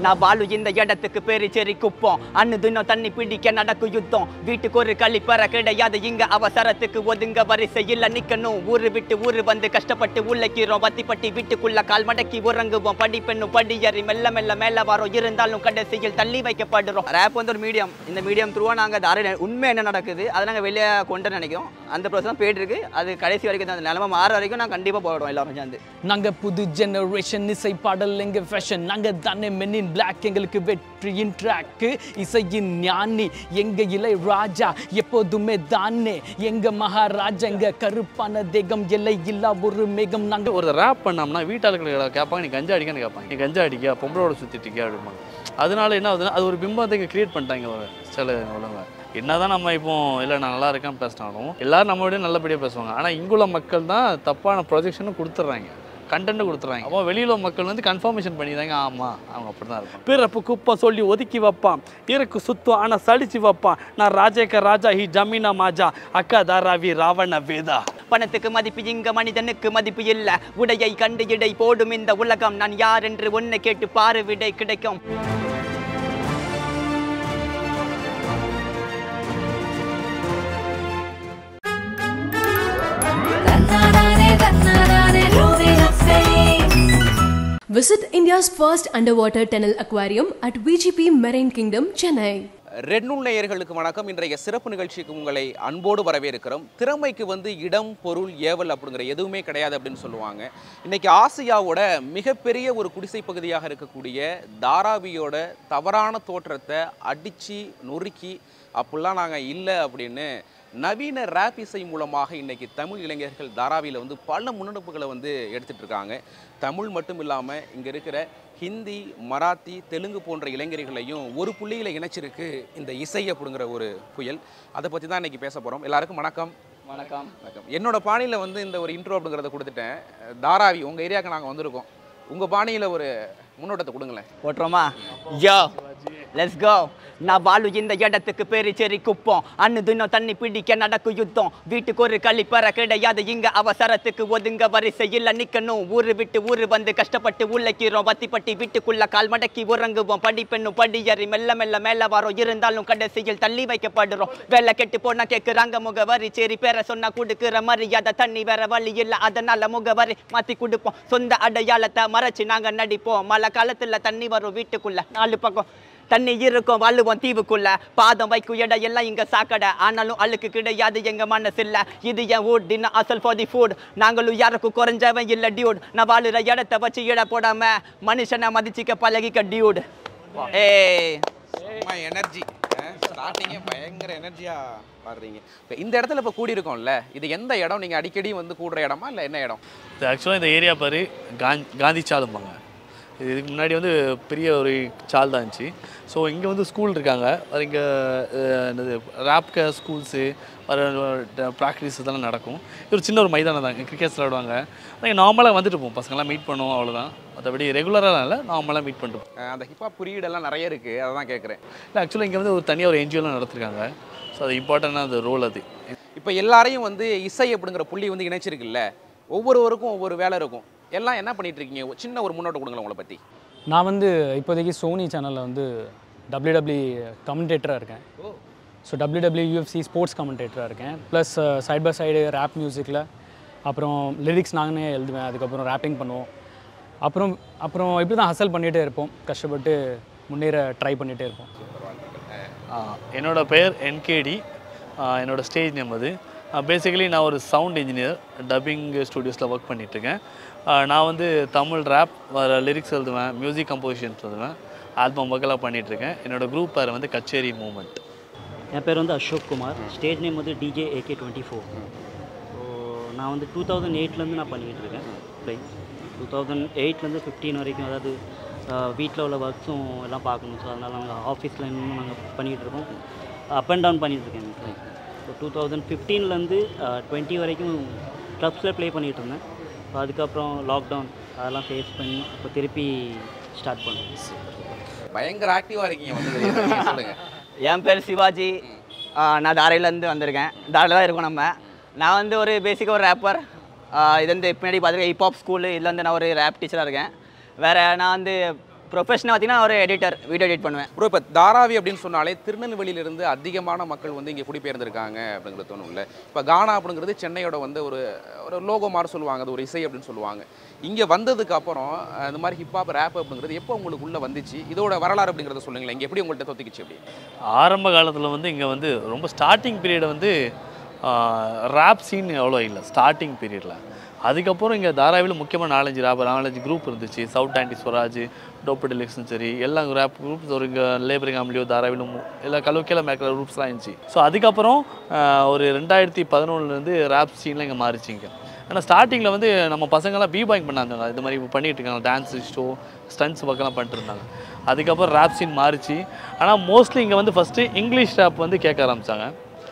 நான் வாழு இந்த இடத்துக்கு பேரு சரி குப்போம் அன்னு தினம் தண்ணி பிடிக்க நடக்கும் யுத்தம் வீட்டுக்கு ஒரு கழிப்பற கிடையாது இங்க அவசரத்துக்கு ஒதுங்க வரிசை இல்ல நிக்கணும் ஊரு விட்டு ஊரு வந்து கஷ்டப்பட்டு உள்ளக்கிறோம் வத்திப்பட்டி வீட்டுக்குள்ள கால் மடக்கி உறங்குவோம் படி பெண்ணும் படியறி மெல்ல மெல்ல மேல வரோம் இருந்தாலும் கடைசியில் தள்ளி வைக்கப்படுறோம் ரேப் வந்து ஒரு மீடியம் இந்த மீடியம் த்ரூவா நாங்க தார உண்மை என்ன நடக்குது அதை நாங்க வெளியே கொண்டு நினைக்கிறோம் அந்த ப்ரோசஸ் தான் போயிட்டு இருக்கு அது கடைசி வரைக்கும் தான் அந்த நிலைமை மாற வரைக்கும் நான் கண்டிப்பா போயிடுவோம் எல்லாரும் சேர்ந்து நாங்க புது ஜெனரேஷன் இசை பாடல் எங்க ஃபேஷன் நாங்க தானே மெனின் பிளாக் எங்களுக்கு வெற்றியின் ட்ராக்கு இசையின் ஞானி எங்க இலை ராஜா எப்போதுமே தானே எங்க மகாராஜா எங்க கருப்பான தேகம் எல்லை இல்லா ஒரு மேகம் நாங்க ஒரு ரேப் பண்ணோம்னா வீட்டாளுகளை கேட்பாங்க நீ கஞ்சா அடிக்கான்னு கேட்பாங்க நீ கஞ்சா அடிக்க பொம்பளோட சுற்றிட்டு இருக்கியா அப்படிம்பாங்க அதனால என்ன ஆகுதுன்னா அது ஒரு பிம்பத்தை கிரியேட் பண்ணிட்டாங்க ஒரு சில உள்ளவங்க என்னதான் நம்ம இப்போ இல்லை நான் நல்லா இருக்கேன் பேசினாலும் எல்லாரும் நம்ம விட நல்லபடியாக பேசுவாங்க ஆனால் இங்குள்ள மக்கள் தான் தப்பான ப்ரொஜெக்ஷனும் கொடுத்துட்றாங்க கண்டென்ட் கொடுத்துறாங்க அப்போ வெளியில் உள்ள மக்கள் வந்து கன்ஃபர்மேஷன் பண்ணிதாங்க ஆமாம் அவங்க அப்படி தான் இருப்பாங்க பிறப்பு குப்பை சொல்லி ஒதுக்கி வைப்பான் இருக்கு சுத்தம் ஆனால் சலிச்சு வைப்பான் நான் ராஜேக்க ராஜா ஹி ஜமீனா மாஜா அக்கா தாராவி ராவண வேதா பணத்துக்கு மதிப்பு இங்க மனிதனுக்கு மதிப்பு இல்ல உடையை கண்டு இடை போடும் இந்த உலகம் நான் யார் என்று ஒன்னு கேட்டு பாரு விடை கிடைக்கும் தன்னானே தன்னானே moving up fame. Visit India's first underwater tunnel aquarium at VGP Marine Kingdom, Chennai. Red நூல் நேயர்களுக்கு வணக்கம் இன்றைய சிறப்பு நிகழ்ச்சிக்கு உங்களை அன்போடு வரவேற்கிறோம் திறமைக்கு வந்து இடம் பொருள் ஏவல் அப்படிங்கிற எதுவுமே கிடையாது அப்படின்னு சொல்லுவாங்க இன்னைக்கு ஆசியாவோட மிகப்பெரிய ஒரு குடிசை பகுதியாக இருக்கக்கூடிய தாராவியோட தவறான தோற்றத்தை அடித்து நொறுக்கி அப்படிலாம் நாங்கள் இல்லை அப்படின்னு நவீன ரேப் இசை மூலமாக இன்னைக்கு தமிழ் இளைஞர்கள் தாராவியில் வந்து பல முன்னெடுப்புகளை வந்து எடுத்துட்டு இருக்காங்க தமிழ் மட்டும் இல்லாமல் இங்கே இருக்கிற ஹிந்தி மராத்தி தெலுங்கு போன்ற இளைஞர்களையும் ஒரு புள்ளியில் இணைச்சிருக்கு இந்த இசை அப்படிங்கிற ஒரு புயல் அதை பற்றி தான் இன்னைக்கு பேச போகிறோம் எல்லாருக்கும் வணக்கம் வணக்கம் வணக்கம் என்னோட பாணியில் வந்து இந்த ஒரு இன்ட்ரோ அப்படிங்கிறத கொடுத்துட்டேன் தாராவி உங்கள் ஏரியாவுக்கு நாங்கள் வந்திருக்கோம் உங்கள் பாணியில் ஒரு முன்னோட்டத்தை கொடுங்களேன் போட்டுருமா யோ லெட்ஸ் கோ நான் வாழு இந்த இடத்துக்கு பேரு சரி குப்போம் அன்னு தினம் தண்ணி பிடிக்க நடக்கும் யுத்தம் வீட்டுக்கு ஒரு கழிப்பற கிடையாது இங்க அவசரத்துக்கு ஒதுங்க வரிசை இல்ல நிக்கணும் ஊரு விட்டு ஊரு வந்து கஷ்டப்பட்டு உள்ளக்கிறோம் வத்திப்பட்டி வீட்டுக்குள்ள கால் மடக்கி உறங்குவோம் படி பெண்ணும் படியறி மெல்ல மெல்ல மேல வரோம் இருந்தாலும் கடைசியில் தள்ளி வைக்கப்படுறோம் வேலை கெட்டு போனா கேக்குறாங்க முகவரி சரி பேர சொன்னா கொடுக்குற மரியாதை தண்ணி வேற வழி இல்ல அதனால முகவரி மாத்தி கொடுப்போம் சொந்த அடையாளத்தை மறைச்சு நாங்க நடிப்போம் மழை காலத்துல தண்ணி வரும் வீட்டுக்குள்ள நாலு பக்கம் தண்ணி இருக்கும் வாழுவோம் தீவுக்குள்ள பாதம் வைக்கும் இடம் எல்லாம் இங்க சாக்கடை ஆனாலும் அழுக்கு கிடையாது எங்க மனசு இல்ல இது என் ஊட் தின அசல் ஃபார் தி ஃபுட் நாங்களும் யாருக்கும் குறைஞ்சவன் இல்ல டியூட் நான் வாழுற இடத்த வச்சு இட போடாம மனுஷனை மதிச்சிக்க பழகிக்க டியூட் ஏய் எனர்ஜி ஸ்டார்டிங்கே பயங்கர எனர்ஜியாக பாடுறீங்க இப்போ இந்த இடத்துல இப்போ கூடியிருக்கோம்ல இது எந்த இடம் நீங்கள் அடிக்கடி வந்து கூடுற இடமா இல்லை என்ன இடம் இது ஆக்சுவலாக இந்த ஏரியா பாரு காந்தி காந்தி சாலும்பாங்க இது இதுக்கு முன்னாடி வந்து பெரிய ஒரு சால் தான் இருந்துச்சு ஸோ இங்கே வந்து ஸ்கூல் இருக்காங்க அது இங்கே என்னது ரேப்க ஸ்கூல்ஸு வர ப்ராக்டிஸ் இதெல்லாம் நடக்கும் இது ஒரு சின்ன ஒரு மைதானம் தான் கிரிக்கெட்ஸ் விளாடுவாங்க அதான் நார்மலாக வந்துட்டு போவோம் பசங்களாம் மீட் பண்ணுவோம் அவ்வளோதான் மற்றபடி ரெகுலராக இல்லை நார்மலாக மீட் பண்ணிட்டு போவோம் அஹ் அந்த ஹிப்ஹாப் குறியீடெல்லாம் நிறைய இருக்குது அதை தான் கேட்குறேன் இல்லை ஆக்சுவலாக இங்கே வந்து ஒரு தனியாக ஒரு என்ஜிஓலாம் நடத்திருக்காங்க ஸோ அது இம்பார்ட்டண்டான அந்த ரோல் அது இப்போ எல்லாரையும் வந்து இசை அப்படிங்கிற புள்ளி வந்து இணைச்சிருக்குல்ல ஒவ்வொருவருக்கும் ஒவ்வொரு வேலை இருக்கும் எல்லாம் என்ன பண்ணிட்டு இருக்கீங்க ஒரு சின்ன ஒரு முன்னோட்டம் கொடுங்களேன் உங்களை பற்றி நான் வந்து இப்போதைக்கு சோனி சேனலில் வந்து டபிள்யூடபிள்யூ கமெண்டேட்டராக இருக்கேன் ஸோ டபிள்யூடபிள்யூ யூஎஃப்சி ஸ்போர்ட்ஸ் கமெண்டேட்டராக இருக்கேன் plus side by side rap மியூசிக்கில் அப்புறம் லிரிக்ஸ் நாங்களே எழுதுவேன் அதுக்கப்புறம் ரேப்பிங் பண்ணுவோம் அப்புறம் அப்புறம் இப்படி தான் ஹசல் பண்ணிகிட்டே இருப்போம் கஷ்டப்பட்டு முன்னேற ட்ரை பண்ணிகிட்டே இருப்போம் ஆ, என்னோட பெயர் என்கேடி என்னோட ஸ்டேஜ் நேம் அது பேசிக்கலி நான் ஒரு சவுண்ட் இன்ஜினியர் டப்பிங் ஸ்டுடியோஸில் ஒர்க் பண்ணிகிட்ருக்கேன் நான் வந்து தமிழ் ரேப் வர லிரிக்ஸ் எழுதுவேன் மியூசிக் கம்போசிஷன்ஸ் எழுதுவேன் ஆல்பம் ஒர்க்கெல்லாம் பண்ணிகிட்ருக்கேன் என்னோட குரூப் பேர் வந்து கச்சேரி மூமெண்ட் என் பேர் வந்து அசோக் குமார் ஸ்டேஜ் நேம் வந்து DJ AK twenty four so நான் வந்து டூ தௌசண்ட் எயிட்லேருந்து நான் பண்ணிக்கிட்டு இருக்கேன் ப்ளே டூ தௌசண்ட் எயிட்லேருந்து ஃபிஃப்டீன் வரைக்கும் அதாவது வீட்டில் உள்ள ஒர்க்ஸும் எல்லாம் பார்க்கணும் ஸோ அதனால் நாங்கள் ஆஃபீஸில் இன்னும் நாங்கள் பண்ணிக்கிட்டு இருக்கோம் அப் அண்ட் டவுன் பண்ணிகிட்டு இருக்கேன் ஸோ டூ தௌசண்ட் ஃபிஃப்டீன்லேருந்து டுவெண்ட்டி வரைக்கும் க்ளப்ஸில் ப்ளே பண்ணிகிட்டு இருந்தேன் ஸோ அதுக்கப்புறம் லாக்டவுன் அதெல்லாம் ஃபேஸ் பண்ணி இப்போ திருப்பி ஸ்டார்ட் பண்ணேன் பயங்கர ஆக்டிவாக இருக்கீங்க வந்து சொல்லுங்கள் என் பேர் சிவாஜி ஆ, நான் தாரையிலேருந்து வந்திருக்கேன் தாரையில் தான் இருக்கோம் நம்ம நான் வந்து ஒரு பேசிக்காக ஒரு ரேப்பர் இது வந்து பின்னாடி பார்த்துருக்கேன் ஹிப்ஹாப் ஸ்கூலு இதில் வந்து நான் ஒரு ரேப் டீச்சராக இருக்கேன் வேறு நான் வந்து ப்ரொஃபஷனாக பார்த்தீங்கன்னா ஒரு எடிட்டர் வீடியோ எடிட் பண்ணுவேன் ப்ரோ இப்போ தாராவி அப்படின்னு சொன்னாலே திருநெல்வேலியிலிருந்து அதிகமான மக்கள் வந்து இங்கே குடிபெயர்ந்திருக்காங்க அப்படிங்கிறது தோணும்ல இப்போ கானா அப்படிங்கிறது சென்னையோட வந்து ஒரு ஒரு லோகோ மாதிரி சொல்லுவாங்க அது ஒரு இசை அப்படின்னு சொல்லுவாங்க இங்கே வந்ததுக்கு அப்புறம் அஹ், இந்த மாதிரி ஹிப்ஹாப் ரேப் அப்படிங்கிறது எப்போ உங்களுக்கு உள்ள வந்துச்சு இதோட வரலாறு அப்படிங்கிறத சொல்லுங்களேன் இங்கே எப்படி உங்கள்கிட்ட தொத்திக்கிச்சு அப்படி ஆரம்ப காலத்தில் வந்து இங்கே வந்து ரொம்ப ஸ்டார்டிங் பீரியட் வந்து ரேப் சீன் அவ்வளோ இல்லை ஸ்டார்டிங் பீரியடில் அதுக்கப்புறம் இங்கே தாராவியில் முக்கியமாக நாலஞ்சு ரேப் நாலஞ்சு குரூப் இருந்துச்சு சவுத் ஆண்டி ஸ்வராஜ் டோப்பு டெலிக்ஸும் சரி எல்லா ரேப் குரூப்ஸ் ஒரு இங்கே லேபரிங் ஆம்லியோ தாராவிலும் எல்லா கலோக்கியில் மேக்கிற குரூப்ஸ்லாம் இருந்துச்சு ஸோ அதுக்கப்புறம் ஆஹ், ஒரு ரெண்டாயிரத்தி பதினொன்றுலேருந்து ரேப் சீனில் இங்கே மாறிச்சு இங்கே ஆனால் ஸ்டார்டிங்கில் வந்து நம்ம பசங்கள்லாம் பி பாயிங் பண்ணாங்க இது மாதிரி பண்ணிட்டு இருக்காங்க டான்ஸ் ஷோ ஸ்டன்ஸ் ஒர்க்கெல்லாம் பண்ணிட்டு இருந்தாங்க அதுக்கப்புறம் ரேப் சீன் மாறிச்சு ஆனால் மோஸ்ட்லி இங்கே வந்து ஃபஸ்ட்டு இங்கிலீஷ் ரேப் வந்து கேட்க ஆரம்பித்தாங்க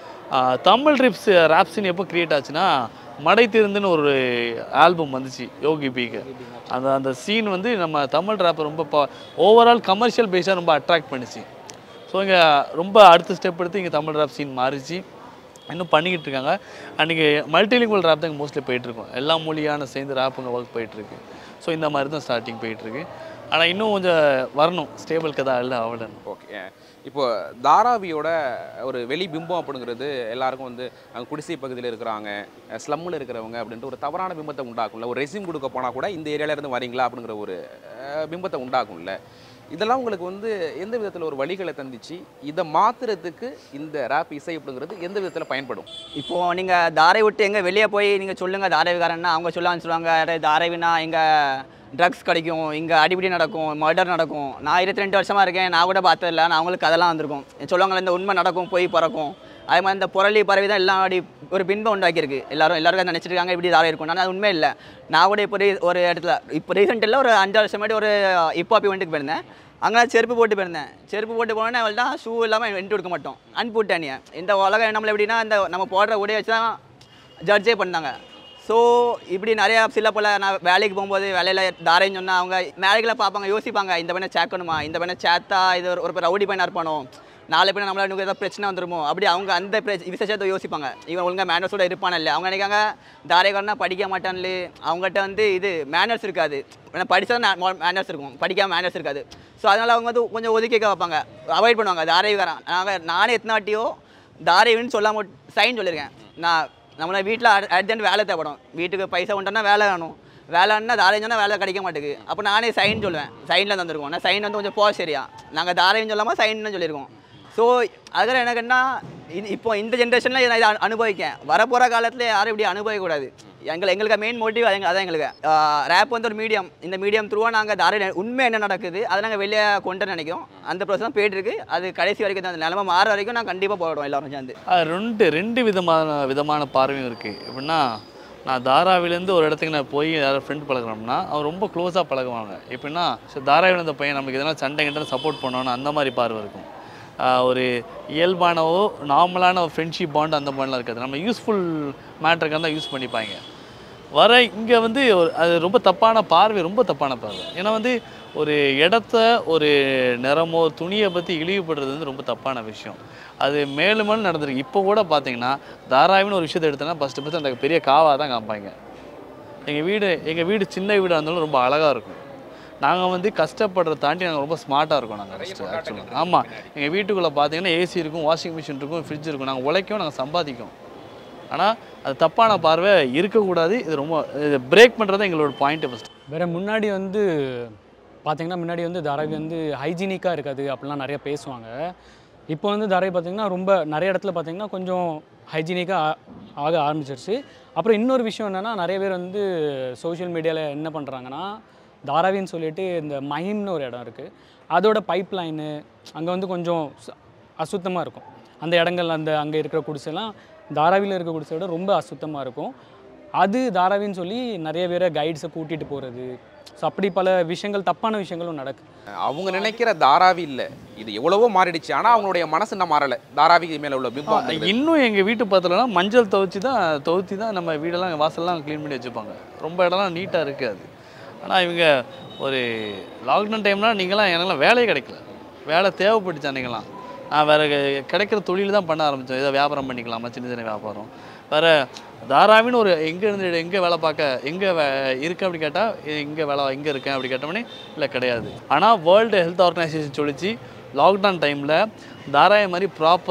தமிழ் ரிப்ஸ் ரேப் சீன் எப்போ க்ரியேட் ஆச்சுன்னா மடை திருந்துன்னு ஒரு ஆல்பம் வந்துச்சு யோகி பிக்கு அந்த அந்த சீன் வந்து நம்ம தமிழ் ரேப்பை ரொம்ப ஓவரால் கமர்ஷியல் பேஸாக ரொம்ப அட்ராக்ட் பண்ணிச்சு ஸோ இங்கே ரொம்ப அடுத்த ஸ்டெப் எடுத்து இங்கே தமிழ் ரேப் சீன் மாறிச்சு இன்னும் பண்ணிக்கிட்டு இருக்காங்க அன்றைக்கி மல்டிலிங்குவல் ரேப் தான் மோஸ்ட்லி போயிட்டுருக்கோம் எல்லா மொழியான சேர்ந்து ரேப்புங்க ஒர்க் போயிட்டுருக்கு ஸோ இந்த மாதிரி தான் ஸ்டார்டிங் போயிட்டுருக்கு ஆனால் இன்னும் கொஞ்சம் வரணும் ஸ்டேபிள் கதா இல்லை அவ்வளோ ஓகே இப்போ தாராவியோட ஒரு வெளி பிம்பம் அப்படிங்கிறது எல்லாருக்கும் வந்து அங்கே குடிசை பகுதியில் இருக்கிறாங்க ஸ்லம்மில் இருக்கிறவங்க அப்படின்ட்டு ஒரு தவறான பிம்பத்தை உண்டாக்கும்ல ஒரு ரெசியூம் கொடுக்க போனால் கூட இந்த ஏரியால இருந்து வரீங்களா அப்படிங்கிற ஒரு அஹ், பிம்பத்தை உண்டாக்கும்ல இதெல்லாம் உங்களுக்கு வந்து எந்த விதத்தில் ஒரு வழிகளை தந்துச்சு இதை மாத்துறதுக்கு இந்த ரேப் இசை அப்படிங்கிறது எந்த விதத்தில் பயன்படும் இப்போ நீங்கள் தாரை விட்டு எங்கே வெளியே போய் நீங்கள் சொல்லுங்கள் தாரைவிகாரன்னா அவங்க சொல்லான்னு சொல்லுவாங்க "அடே, தாரைவினா இங்கே ட்ரக்ஸ் கிடைக்கும் இங்கே அடிப்படி நடக்கும் மர்டர் நடக்கும் நான் இருபத்தி ரெண்டு வருஷமாக இருக்கேன் நான் கூட பார்த்ததில்ல நான் அவங்களுக்கு அதெல்லாம் வந்திருக்கும் சொல்லுவாங்க இந்த உண்மை நடக்கும் போய் பறக்கும் அதே மாதிரி இந்த புரளி பறவை தான் எல்லாம் அப்படி ஒரு பின்பம் உண்டாக்கியிருக்கு எல்லாரும் எல்லாரும் நினச்சிருக்காங்க இப்படி தாரை இருக்கும் ஆனால் அது உண்மை இல்லை நான் கூட இப்போ ரீ- ஒரு இடத்துல இப்போ ரீசெண்டில் ஒரு அஞ்சு வருஷம் முன்னாடி ஒரு ஹிப்ஹாப் இவெண்ட்டுக்கு போயிருந்தேன் அங்கே நான் செருப்பு போட்டு போயிருந்தேன் செருப்பு போட்டு போனோன்னே அவள் தான் ஷூ இல்லாமல் வெண்ட் கொடுக்க மாட்டோம் அனுப்பிவிட்டானிய இந்த உலகம் நம்மள எப்படின்னா இந்த நம்ம போடுற உடைய வச்சு தான் ஜட்ஜே பண்ணாங்க ஸோ இப்படி நிறையா சில போல் நான் வேலைக்கு போகும்போது வேலையில் தாரேன்னு சொன்னால் அவங்க மேலைகளை பார்ப்பாங்க யோசிப்பாங்க இந்த பையனை சேக்கணுமா இந்த பையனை சேத்தா இது ஒரு ஒரு ரவுடி பையனாக இருப்பானோ நாலு பேர் நம்மளால எனக்கு ஏதாவது பிரச்சனை வந்துருமோ அப்படி அவங்க அந்த பிரச்ச விசேஷத்தை யோசிப்பாங்க இவன் ஒழுங்காக மேனர்ஸோட இருப்பான இல்லை அவங்க நினைக்காங்க தாரேகாரனா படிக்க மாட்டான்லே அவங்ககிட்ட வந்து இது மேனர்ஸ் இருக்காது ஏன்னா படித்தா மேனர்ஸ் இருக்கும் படிக்காம மேனர்ஸ் இருக்காது ஸோ அதனால் அவங்க வந்து கொஞ்சம் ஒதுக்கி வைக்க வைப்பாங்க அவாய்ட் பண்ணுவாங்க தாரேகாரன் நாங்கள் நானே எத்தனை வாட்டியோ தாரேவின்னு சொல்லாம சைன் சொல்லியிருக்கேன் நான் நம்மள வீட்டில் அர்ஜென்ட் வேலை தேவைப்படும் வீட்டுக்கு பைசா உண்டோன்னா வேலை வேணும் வேலைன்னா தாரையும் சொன்னால் வேலை கிடைக்க மாட்டேங்குது அப்போ நானே சைன் சொல்லுவேன் சைனில் தந்துருக்கோம் நான் சைன் வந்து கொஞ்சம் போ சரியா நாங்கள் தாரையும் சொல்லாமல் சைன்னு சொல்லியிருக்கோம் ஸோ அதில் எனக்குன்னா இது இப்போ இந்த ஜென்ரேஷனில் நான் இதை அனு- அனுபவிக்கேன் வரப்போகிற காலத்தில் யாரும் இப்படி அனுபவிக்கக்கூடாது எங்கள் எங்களுக்கு மெயின் மோட்டிவ் அது அதான் எங்களுக்கு ரேப் வந்து ஒரு மீடியம் இந்த மீடியம் த்ரூவாக நாங்கள் தாரை உண்மை என்ன நடக்குது அதை நாங்கள் வெளியே கொண்டு நினைக்கிறோம் அந்த ப்ரோசஸ் தான் போயிட்டு இருக்கு அது கடைசி வரைக்கும் தான் அந்த நிலமை மாற வரைக்கும் நான் கண்டிப்பாக போடுவோம் எல்லாரும் சேர்ந்து அது ரெண்டு ரெண்டு விதமான விதமான பார்வையும் இருக்குது எப்படின்னா நான் தாராவிலேருந்து ஒரு இடத்துக்கு நான் போய் யாராவது ஃப்ரெண்ட் பழகுறோம்னா அவன் ரொம்ப க்ளோஸாக பழகுவாங்க எப்படின்னா ஸோ தாராவில் இந்த பையன் நமக்கு எதனா சண்டை கிட்ட சப்போர்ட் பண்ணணும் அந்த மாதிரி பார்வை இருக்கும் ஆஹ் ஒரு இயல்பானவோ நார்மலான ஒரு ஃப்ரெண்ட்ஷிப் பாண்ட் அந்த மாதிரிலாம் இருக்காது நம்ம யூஸ்ஃபுல் மேட்டருக்கு தான் யூஸ் பண்ணிப்பாங்க வர இங்கே வந்து ஒரு அது ரொம்ப தப்பான பார்வை ரொம்ப தப்பான பார்வை ஏன்னா வந்து ஒரு இடத்த ஒரு நிறமோ துணியை பற்றி இழிவுபடுறது வந்து ரொம்ப தப்பான விஷயம் அது மேலும் மேலும் நடந்திருக்கு இப்போ கூட பார்த்தீங்கன்னா தாராவின்னு ஒரு விஷயத்தை எடுத்தோன்னா ஃபஸ்ட்டு ஃபஸ்ட்டு அந்த பெரிய காவாக தான் காமிப்பாங்க எங்கள் வீடு எங்கள் வீடு சின்ன வீடாக இருந்தாலும் ரொம்ப அழகாக இருக்கும் நாங்கள் வந்து கஷ்டப்படுறத தாண்டி நாங்கள் ரொம்ப ஸ்மார்ட்டாக இருக்கோம் நாங்கள் ஃபஸ்ட்டு ஆக்சுவலாக ஆமாம் எங்கள் வீட்டுக்குள்ளே பார்த்தீங்கன்னா ஏசி இருக்கும் வாஷிங் மிஷின் இருக்கும் ஃப்ரிட்ஜ் இருக்கும் நாங்கள் உழைக்கும் நாங்கள் சம்பாதிக்கும் ஆனால் அது தப்பான பார்வை இருக்கக்கூடாது இது ரொம்ப இது பிரேக் பண்ணுறது எங்களோட பாயிண்ட்டு ஃபஸ்ட்டு வேறு முன்னாடி வந்து பார்த்தீங்கன்னா முன்னாடி வந்து தாராவி வந்து ஹைஜீனிக்காக இருக்காது அப்படிலாம் நிறைய பேசுவாங்க இப்போ வந்து தாராவி பார்த்தீங்கன்னா ரொம்ப நிறைய இடத்துல பார்த்தீங்கன்னா கொஞ்சம் ஹைஜீனிக்காக ஆக ஆரம்பிச்சிருச்சு அப்புறம் இன்னொரு விஷயம் என்னென்னா நிறைய பேர் வந்து சோஷியல் மீடியாவில் என்ன பண்ணுறாங்கன்னா தாராவின்னு சொல்லிட்டு இந்த மஹிம்னு ஒரு இடம் இருக்குது அதோட பைப் லைனு அங்கே வந்து கொஞ்சம் அசுத்தமாக இருக்கும் அந்த இடங்கள் அந்த அங்கே இருக்கிற குடிசைலாம் தாராவியில் இருக்க குடிசை விட ரொம்ப அசுத்தமாக இருக்கும் அது தாராவின்னு சொல்லி நிறைய பேரை கைட்ஸை கூட்டிகிட்டு போகிறது ஸோ அப்படி பல விஷயங்கள் தப்பான விஷயங்களும் நடக்குது அவங்க நினைக்கிற தாராவி இல்லை இது எவ்வளவோ மாறிடுச்சு ஆனால் அவங்களுடைய மனசு இன்னும் மாறலை தாராவி மேலே உள்ள பிம்பம் அப்படிங்கிறது. இன்னும் எங்கள் வீட்டு பக்கத்துலலாம் மஞ்சள் துவைச்சி தான் துவைச்சி தான் நம்ம வீடெல்லாம் வாசல்லாம் க்ளீன் பண்ணி வச்சுப்பாங்க ரொம்ப இடம்லாம் நீட்டாக இருக்காது ஆனால் இவங்க ஒரு லாக்டவுன் டைம்லாம் நீங்களாம் எனக்குலாம் வேலையே கிடைக்கல வேலை தேவைப்பட்டுச்சு அன்றைக்கெல்லாம் நான் வேறு கிடைக்கிற தொழில் தான் பண்ண ஆரம்பித்தோம் ஏதோ வியாபாரம் பண்ணிக்கலாமா சின்ன சின்ன வியாபாரம் வேறு தாராவின்னு ஒரு எங்கே இருந்து எங்கே வேலை பார்க்க எங்கே வே இருக்கு அப்படி கேட்டால் எங்கே வேலை எங்கே இருக்கேன் அப்படி கேட்டோம்னே இல்லை கிடையாது ஆனால் வேர்ல்டு ஹெல்த் ஆர்கனைசேஷன் சொல்லிச்சு லாக்டவுன் டைமில் தாராய மாதிரி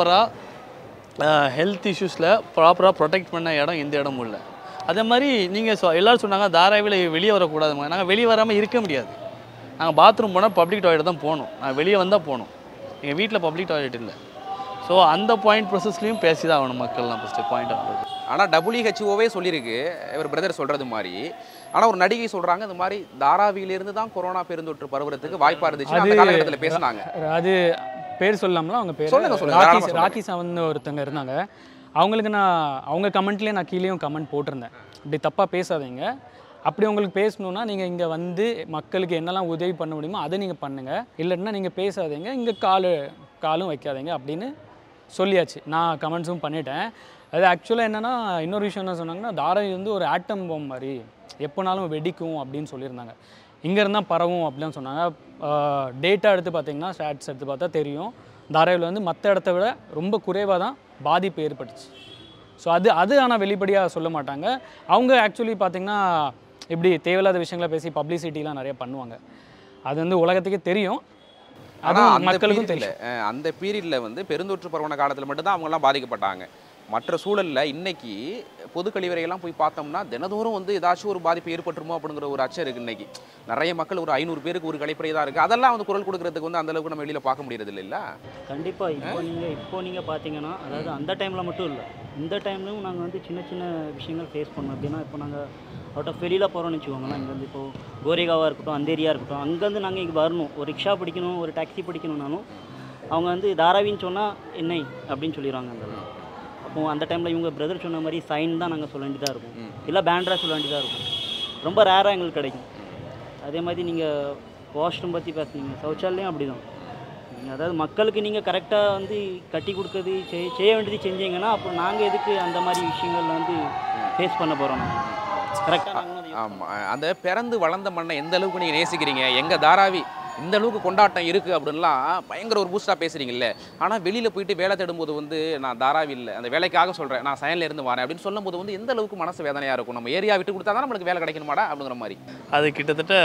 ப்ராப்பராக ஹெல்த் இஷ்யூஸில் ப்ராப்பராக ப்ரொடெக்ட் பண்ண இடம் எந்த இடமும் இல்லை அதே மாதிரி நீங்கள் சொ எல்லோரும் சொன்னாங்க தாராவியில் வெளியே வரக்கூடாது நாங்கள் வெளியே வராமல் இருக்க முடியாது நாங்கள் பாத்ரூம் போனால் பப்ளிக் டாய்லெட் தான் போகணும் நான் வெளியே வந்தால் போகணும் எங்கள் வீட்டில் பப்ளிக் டாய்லெட் இல்லை ஸோ அந்த பாயிண்ட் ப்ரொசஸ்லையும் பேசி தான் ஆகணும் மக்கள்லாம் ஃபஸ்ட்டு பாயிண்ட் ஆஃப் ஆனால் டபிள்யூஹெச்ஓவே சொல்லியிருக்கு இவர் பிரதர் சொல்கிறது மாதிரி ஆனால் ஒரு நடிகை சொல்கிறாங்க இந்த மாதிரி தாராவியிலிருந்து தான் கொரோனா பெருந்தொற்று பரவுறதுக்கு வாய்ப்பாக இருந்துச்சு அந்த அது- காலகட்டத்தில் பேசினாங்க அது பேர் சொல்லலாம்ல அவங்க பேர் சொல்லுங்க, சொல்லுங்க, ராக்கி தாராளமா சொல்லுங்க. ராக்கி செவன் ஒருத்தங்க இருந்தாங்க அவங்களுக்கு நான் அவங்க கமெண்ட்லேயே நான் கீழேயும் கமெண்ட் போட்டிருந்தேன் இப்படி தப்பாக பேசாதீங்க அப்படி உங்களுக்கு பேசணுன்னா நீங்கள் இங்கே வந்து மக்களுக்கு என்னெல்லாம் உதவி பண்ண முடியுமோ அதை நீங்கள் பண்ணுங்கள் இல்லைன்னா நீங்கள் பேசாதீங்க இங்கே காலு காலும் வைக்காதீங்க அப்படின்னு சொல்லியாச்சு நான் கமெண்ட்ஸும் பண்ணிட்டேன் அது ஆக்சுவலாக என்னென்னா இன்னொரு விஷயம் என்ன சொன்னாங்கன்னா தாராவி வந்து ஒரு ஆட்டம் பாம் மாதிரி எப்போனாலும் வெடிக்கும் அப்படின்னு சொல்லியிருந்தாங்க இங்கே இருந்தால் பரவும் அப்படின்னு சொன்னாங்க டேட்டா எடுத்து பார்த்தீங்கன்னா ஸ்டாட்ஸ் எடுத்து பார்த்தா தெரியும் தாராவியில் வந்து மற்ற இடத்த விட ரொம்ப குறைவாக தான் பாதிப்பு ஏற்பட்டுச்சு ஸோ அது அது ஆனால் வெளிப்படையாக சொல்ல மாட்டாங்க அவங்க ஆக்சுவலி பார்த்தீங்கன்னா இப்படி தேவையில்லாத விஷயங்களை பேசி பப்ளிசிட்டிலாம் நிறைய பண்ணுவாங்க அது வந்து உலகத்துக்கே தெரியும் ஆனால் அதுவும் அந்த மக்களுக்கும் பீரியட்ல தெரியும் அந்த பீரியடில் வந்து பெருந்தொற்று பரவன காலத்தில் மட்டும்தான் அவங்கெல்லாம் பாதிக்கப்பட்டாங்க மற்ற சூழலில் இன்னைக்கு பொது கழிவறையெல்லாம் போய் பார்த்தோம்னா தினதோறும் வந்து ஏதாச்சும் ஒரு பாதிப்பு ஏற்பட்டுருமோ அப்படிங்கிற ஒரு அச்சம் இருக்குது இன்னைக்கு நிறைய மக்கள் ஒரு ஐநூறு பேருக்கு ஒரு கழிப்பறை தான் இருக்குது அதெல்லாம் வந்து குரல் கொடுக்கறதுக்கு வந்து அந்த அளவுக்கு நம்ம வெளியில் பார்க்க முடியறது இல்லைல்ல கண்டிப்பாக இப்போ நீங்கள் இப்போ நீங்கள் பார்த்தீங்கன்னா அதாவது அந்த டைமில் மட்டும் இல்லை இந்த டைம்லையும் நாங்கள் வந்து சின்ன சின்ன விஷயங்கள் ஃபேஸ் பண்ணோம் எப்படின்னா இப்போ நாங்கள் அவுட் ஆஃப் வெளியில் போகிறோம்னு வச்சுக்கோங்களேன் இங்கேருந்து இப்போ கோரேகாவாக இருக்கட்டும் அந்தேரியா இருக்கட்டும் அங்கேருந்து நாங்கள் இங்கே வரணும் ஒரு ரிக்ஷா பிடிக்கணும் ஒரு டாக்ஸி பிடிக்கணும்னாலும் அவங்க வந்து தாராவின்னு சொன்னால் என்னை அப்படின்னு சொல்லிடுவாங்க அந்த அப்போ அந்த டைமில் இவங்க பிரதர் சொன்ன மாதிரி சைன் தான் நாங்கள் சொல்ல வேண்டியதாக இருக்கும் இல்லை பேண்ட்ரா சொல்ல வேண்டியதாக இருக்கும் ரொம்ப ரேராக எங்களுக்கு கிடைக்கும் அதே மாதிரி நீங்கள் வாஷ்ரூம் பற்றி பேசுனீங்க சௌச்சாலயம் அப்படி தான் நீங்கள் அதாவது மக்களுக்கு நீங்கள் கரெக்டாக வந்து கட்டி கொடுக்கறது செய் செய்ய வேண்டியது செஞ்சீங்கன்னா அப்புறம் நாங்கள் எதுக்கு அந்த மாதிரி விஷயங்கள் வந்து ஃபேஸ் பண்ண போகிறோம் கரெக்டாக நாங்களும் ஆமாம் அந்த பிறந்து வளர்ந்த மண்ணை எந்த அளவுக்கு நீங்கள் நேசிக்கிறீங்க எங்கள் தாராவி இந்த அளவுக்கு கொண்டாட்டம் இருக்குது அப்படின்லாம் பயங்கர ஒரு பூஸ்டாக பேசுகிறீங்கல்ல ஆனால் வெளியில் போயிட்டு வேலை தேடும்போது வந்து நான் தாராவி இல்லை அந்த வேலைக்காக சொல்கிறேன் நான் சயனில் இருந்து வரேன் அப்படின்னு சொல்லும்போது வந்து எந்த அளவுக்கு மனசு வேதனையாக இருக்கும் நம்ம ஏரியா விட்டு கொடுத்தா தான் நம்மளுக்கு வேலை கிடைக்கணுமாடா அப்படிங்கிற மாதிரி அது கிட்டத்தட்ட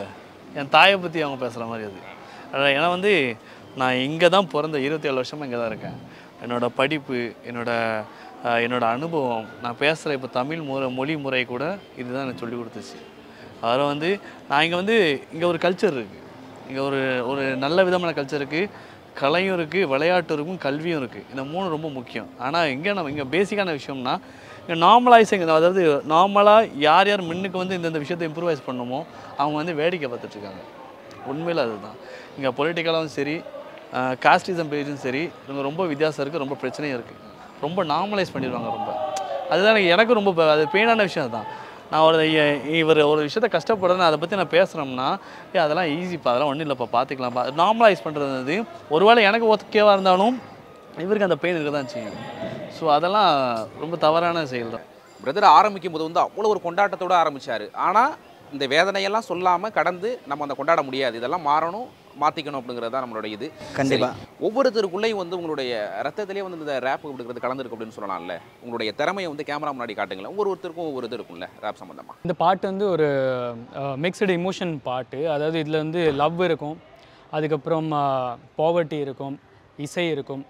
என் தாயை பற்றி அவங்க பேசுகிற மாதிரி அது அதான் ஏன்னா வந்து நான் இங்கே தான் பிறந்த இருபத்தி ஏழு வருஷமாக இங்கே தான் இருக்கேன் என்னோடய படிப்பு என்னோட ஆஹ், என்னோட அனுபவம் நான் பேசுகிற இப்போ தமிழ் முறை மொழி முறை கூட இதுதான் எனக்கு சொல்லி கொடுத்துச்சு அதில் வந்து நான் இங்கே வந்து இங்கே ஒரு கல்ச்சர் இருக்குது இங்கே ஒரு ஒரு நல்ல விதமான கல்ச்சர் இருக்குது கலையும் இருக்குது விளையாட்டு இருக்கும் கல்வியும் இருக்குது இந்த மூணு ரொம்ப முக்கியம் ஆனால் இங்கே நம்ம இங்கே பேசிக்கான விஷயம்னா இங்கே நார்மலைசிங் அதாவது நார்மலாக யார் யார் முன்னுக்கு வந்து இந்தந்த விஷயத்தை இம்ப்ரூவைஸ் பண்ணுமோ அவங்க வந்து வேடிக்கை பார்த்துட்ருக்காங்க உண்மையில் அதுதான் இங்கே பொலிட்டிக்கலாகவும் சரி காஸ்டிசம் பேஜும் சரி இவங்க ரொம்ப வித்தியாசம் இருக்குது ரொம்ப பிரச்சனையும் இருக்குது ரொம்ப நார்மலைஸ் பண்ணிடுவாங்க ரொம்ப அதுதான் எனக்கு எனக்கும் ரொம்ப ப- அது பெயினான விஷயம் அதுதான் நான் ஒரு இ- இவர் ஒரு விஷயத்த கஷ்டப்படுறேன்னு அதை பற்றி நான் பேசுகிறோம்னா ஏ அதெல்லாம் ஈஸிப்பா அதெல்லாம் ஒன்றும் இல்லைப்பா பார்த்துக்கலாம்ப்பா நார்மலைஸ் பண்ணுறது வந்து ஒருவேளை எனக்கு ஓகேவாக இருந்தாலும் இவருக்கு அந்த பெயின் இருக்க தான் செய்யும் ஸோ அதெல்லாம் ரொம்ப தவறான செயல் தான் பிரதர் ஆரம்பிக்கும் போது வந்து அவ்வளோ ஒரு கொண்டாட்டத்தோட ஆரம்பிச்சாரு ஆனால் இந்த வேதனையெல்லாம் சொல்லாமல் கடந்து நம்ம அந்த கொண்டாட முடியாது இதெல்லாம் மாறணும் மாற்றிக்கணும் அப்படிங்கிறது தான் நம்மளோட இது கண்டிப்பா. சரி, ஒவ்வொருத்தருக்குள்ளேயும் வந்து உங்களுடைய ரத்தத்திலே வந்து இந்த ரேப் அப்படிங்கிறது கலந்துருக்கு அப்படின்னு சொல்லலாம்ல உங்களுடைய திறமையை வந்து கேமரா முன்னாடி காட்டுங்களேன் ஒவ்வொரு ஒருத்தருக்கும் ஒவ்வொரு இது இருக்கும்ல ரேப் சம்மந்தமாக இந்த பாட்டு வந்து ஒரு மிக்சடு இமோஷன் பாட்டு அதாவது இதில் வந்து லவ் இருக்கும் அதுக்கப்புறம் பாவர்ட்டி இருக்கும் இசை இருக்கும்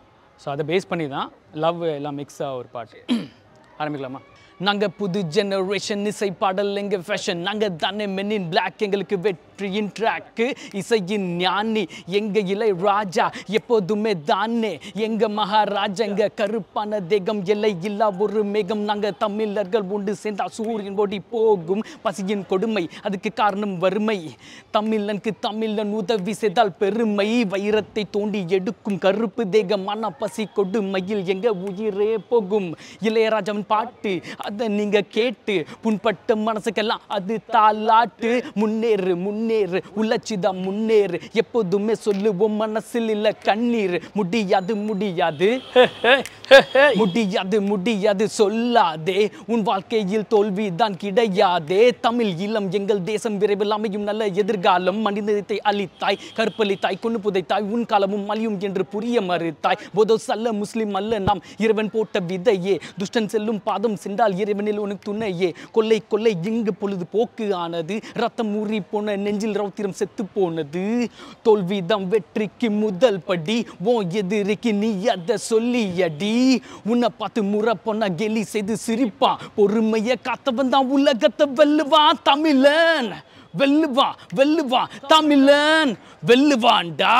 ஸோ அதை பேஸ் பண்ணி தான் லவ் எல்லாம் மிக்ஸாக ஒரு பாட்டு ஆரம்பிக்கலாமா நாங்கள் புது ஜெனரேஷன் இசை பாடல் எங்கள் ஃபேஷன் நாங்கள் தானே மென் இன் பிளாக் எங்களுக்கு வெற்றியின் ட்ராக்கு இசையின் ஞானி எங்க இலை ராஜா எப்போதுமே தானே எங்க மகாராஜா எங்க கருப்பான தேகம் எல்லை இல்லா ஒரு மேகம் நாங்க தமிழர்கள் உண்டு சேர்ந்தா சூரியன் ஓடி போகும் பசியின் கொடுமை அதுக்கு காரணம் வறுமை தமிழனுக்கு தமிழன் உதவி செய்தால் பெருமை வைரத்தை தோண்டி எடுக்கும் கருப்பு தேகம் மன பசி கொடுமையில் எங்க உயிரே போகும் இளையராஜாவின் பாட்டு அதை நீங்க கேட்டு புண்பட்ட மனசுக்கெல்லாம் அது தாலாட்டு முன்னேறு முன்னேறு உழைச்சிதான் முன்னேறு எப்போதுமே சொல்லுவோம் மனசில் இல்ல கண்ணீர் முடியாது முடியாது முடியாது முடியாது சொல்லாதே உன் வாழ்க்கையில் தோல்விதான் கிடையாதே தமிழ் இளம் எங்கள் தேசம் விரைவில் அமையும் நல்ல எதிர்காலம் மனிதத்தை அழித்தாய் கற்பழித்தாய் கொண்டு புதைத்தாய் உன் காலமும் மலியும் என்று புரிய மறுத்தாய் போதோ சல்ல முஸ்லிம் அல்ல நாம் இறைவன் போட்ட விதையே துஷ்டன் செல்லும் பாதம் சென்றால் இறைவனில் உனக்கு துணையே கொல்லை கொல்லை இங்கு பொழுது போக்கு ஆனது ரத்தம் ஊறி போன நெஞ்சில் ரௌத்திரம் செத்து போனது தோல்விதான் வெற்றிக்கு முதல் படி ஓ எதிரிக்கு நீ அதை சொல்லியடி உன்னை பார்த்து முறை பொண்ணா கெலி செய்து சிரிப்பான் பொறுமைய காத்தவன் தான் உலகத்தை வெல்லுவான் தமிழன் வெல்லுவான் வெல்லுவான் தமிழன் வெல்லுவான்டா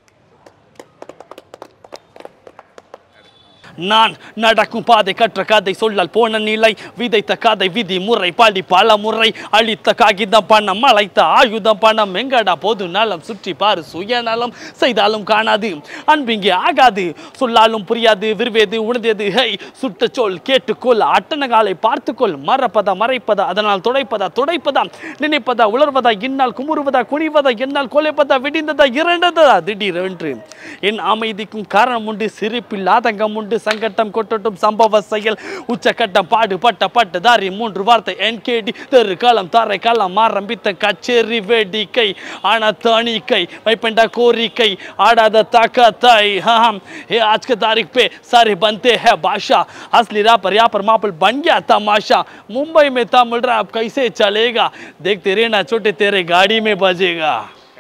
நான் நடக்கும் பாதை கற்ற கதை சொல்லல் போன நிலை விதைத்த கதை விதி முறை பாடி பல முறை அழித்த காகிதம் பணம் அழைத்த ஆயுதம் பணம் எங்கடா பொது நலம் சுற்றி பாரு சுயநலம் செய்தாலும் காணாது அன்பிங்கே ஆகாது சொல்லாலும் புரியாது விருவேது உணர்ந்தது ஹை சுட்ட சொல் கேட்டுக்கொள் அட்டனகாலை பார்த்துக்கொள் மறப்பதா மறைப்பதா அதனால் துடைப்பதா துடைப்பதா நினைப்பதா உணர்வதா இன்னால் குமுறுவதா குனிவதா என்னால் கொலைப்பதா விடிந்ததா இரண்டதா திடீரென்று என் அமைதிக்கும் காரணம் உண்டு சிரிப்பில் ஆதங்கம் உண்டு சங்கட்டம் கொட்டட்டும் சம்பவ செயல் உச்சக்கட்டம் பாடுபட்ட பட்டதாரி மூன்று வார்த்தை என்கேடி தெரு காலம் தாரை காலம் ஆரம்பித்த கச்சேரி வேடிக்கை ஆனா தணிக்கை வைப்பண்டா கோரிக்கை ஆடாத தாக்கத்தாய் हाँ ये आज के तारीख पे सारे बनते हैं बादशाह असली रैपर यहाँ पर मापल बन गया तमाशा मुंबई में तमिल रैप कैसे चलेगा देखते रहना छोटे तेरे गाड़ी में बजेगा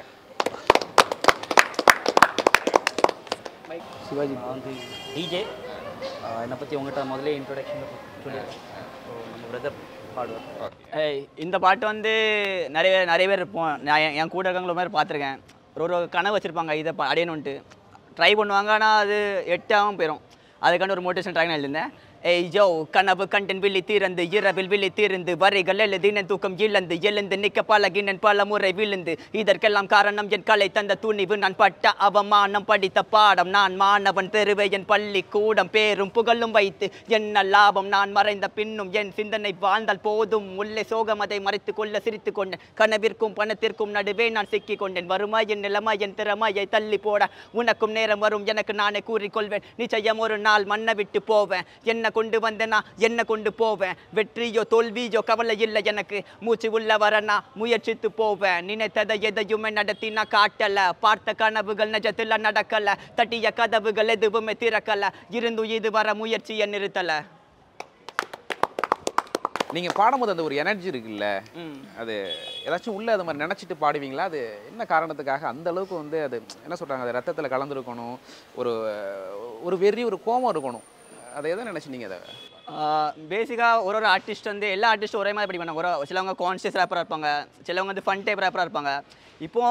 சிவாஜி நான் வந்து டிஜே என்னை பற்றி உங்கள்கிட்ட முதல்ல இன்ட்ரொடக்ஷன் சொல்லிடுறேன் ஸோ நம்ம பிரதர் பாடுவார் ஏய் இந்த பாட்டு வந்து நிறைய நிறைய பேர் இருப்போம் நான் என் என் கூட இருக்கவங்கள மாதிரி பார்த்துருக்கேன் ஒரு ஒரு கனவு வச்சுருப்பாங்க இதை ப- அடையணுன்ட்டு ட்ரை பண்ணுவாங்க ஆனால் அது எட்டாகவும் போயிடும் அதுக்கான ஒரு மோட்டிவேஷன் ட்ராக் எழுதிருந்தேன் ஏய் ஜோ கனவு கண்டன் விழி தீரந்து இரவில் விழி தீர்ந்து வரிகள் எழுதினன் தூக்கம் இழந்து எழுந்து நிற்க பழகினன் பல முறை விழுந்து இதற்கெல்லாம் காரணம் என் கலை தந்த துணிவு நான் பட்ட அவமானம் படித்த பாடம் நான் மாணவன் தெருவை என் பள்ளி கூடம் பேரும் புகழும் வைத்து என்ன லாபம் நான் மறைந்த பின்னும் என் சிந்தனை வாழ்ந்தால் போதும் உள்ளே சோகம் அதை மறைத்து கொள்ள சிரித்து கொண்டேன் கனவிற்கும் பணத்திற்கும் நடுவே நான் சிக்கிக் கொண்டேன் வருமா என் நிலைமை என் திறமையை தள்ளி போட உனக்கும் நேரம் வரும் எனக்கு நானே கூறிக்கொள்வேன் நிச்சயம் ஒரு நாள் மண்ணை விட்டு போவேன் என்ன கொண்டு வந்தேனா என்ன கொண்டு போவேன் வெற்றியோ தோல்வியோ கவலை இல்லை எனக்கு மூச்சு உள்ள வரனா முயற்சித்து போவேன் நினைத்ததை எதையுமே நடத்தி நான் காட்டல பார்த்த கனவுகள் நிஜத்துல நடக்கல தட்டிய கதவுகள் எதுவுமே திறக்கல இருந்து இது வர முயற்சியை நிறுத்தல நீங்க பாடும்போது அந்த ஒரு எனர்ஜி இருக்குல்ல அது ஏதாச்சும் உள்ள அது மாதிரி நினைச்சிட்டு பாடுவீங்களா அது என்ன காரணத்துக்காக அந்த அளவுக்கு வந்து அது என்ன சொல்றாங்க அது ரத்தத்துல கலந்துருக்கணும் ஒரு ஒரு வெறி ஒரு கோபம் இருக்கணும் அதை எதை நினைச்சீங்க அதை பேசிக்காக ஒரு ஒரு ஆர்டிஸ்ட் வந்து எல்லா ஆர்டிஸ்ட்டும் ஒரே மாதிரி படி பண்ணாங்க ஒரு சிலவங்க கான்ஷியஸ் ரேப்பராக இருப்பாங்க சிலவங்க வந்து ஃபன் டைப் ரேப்பராக இருப்பாங்க இப்போ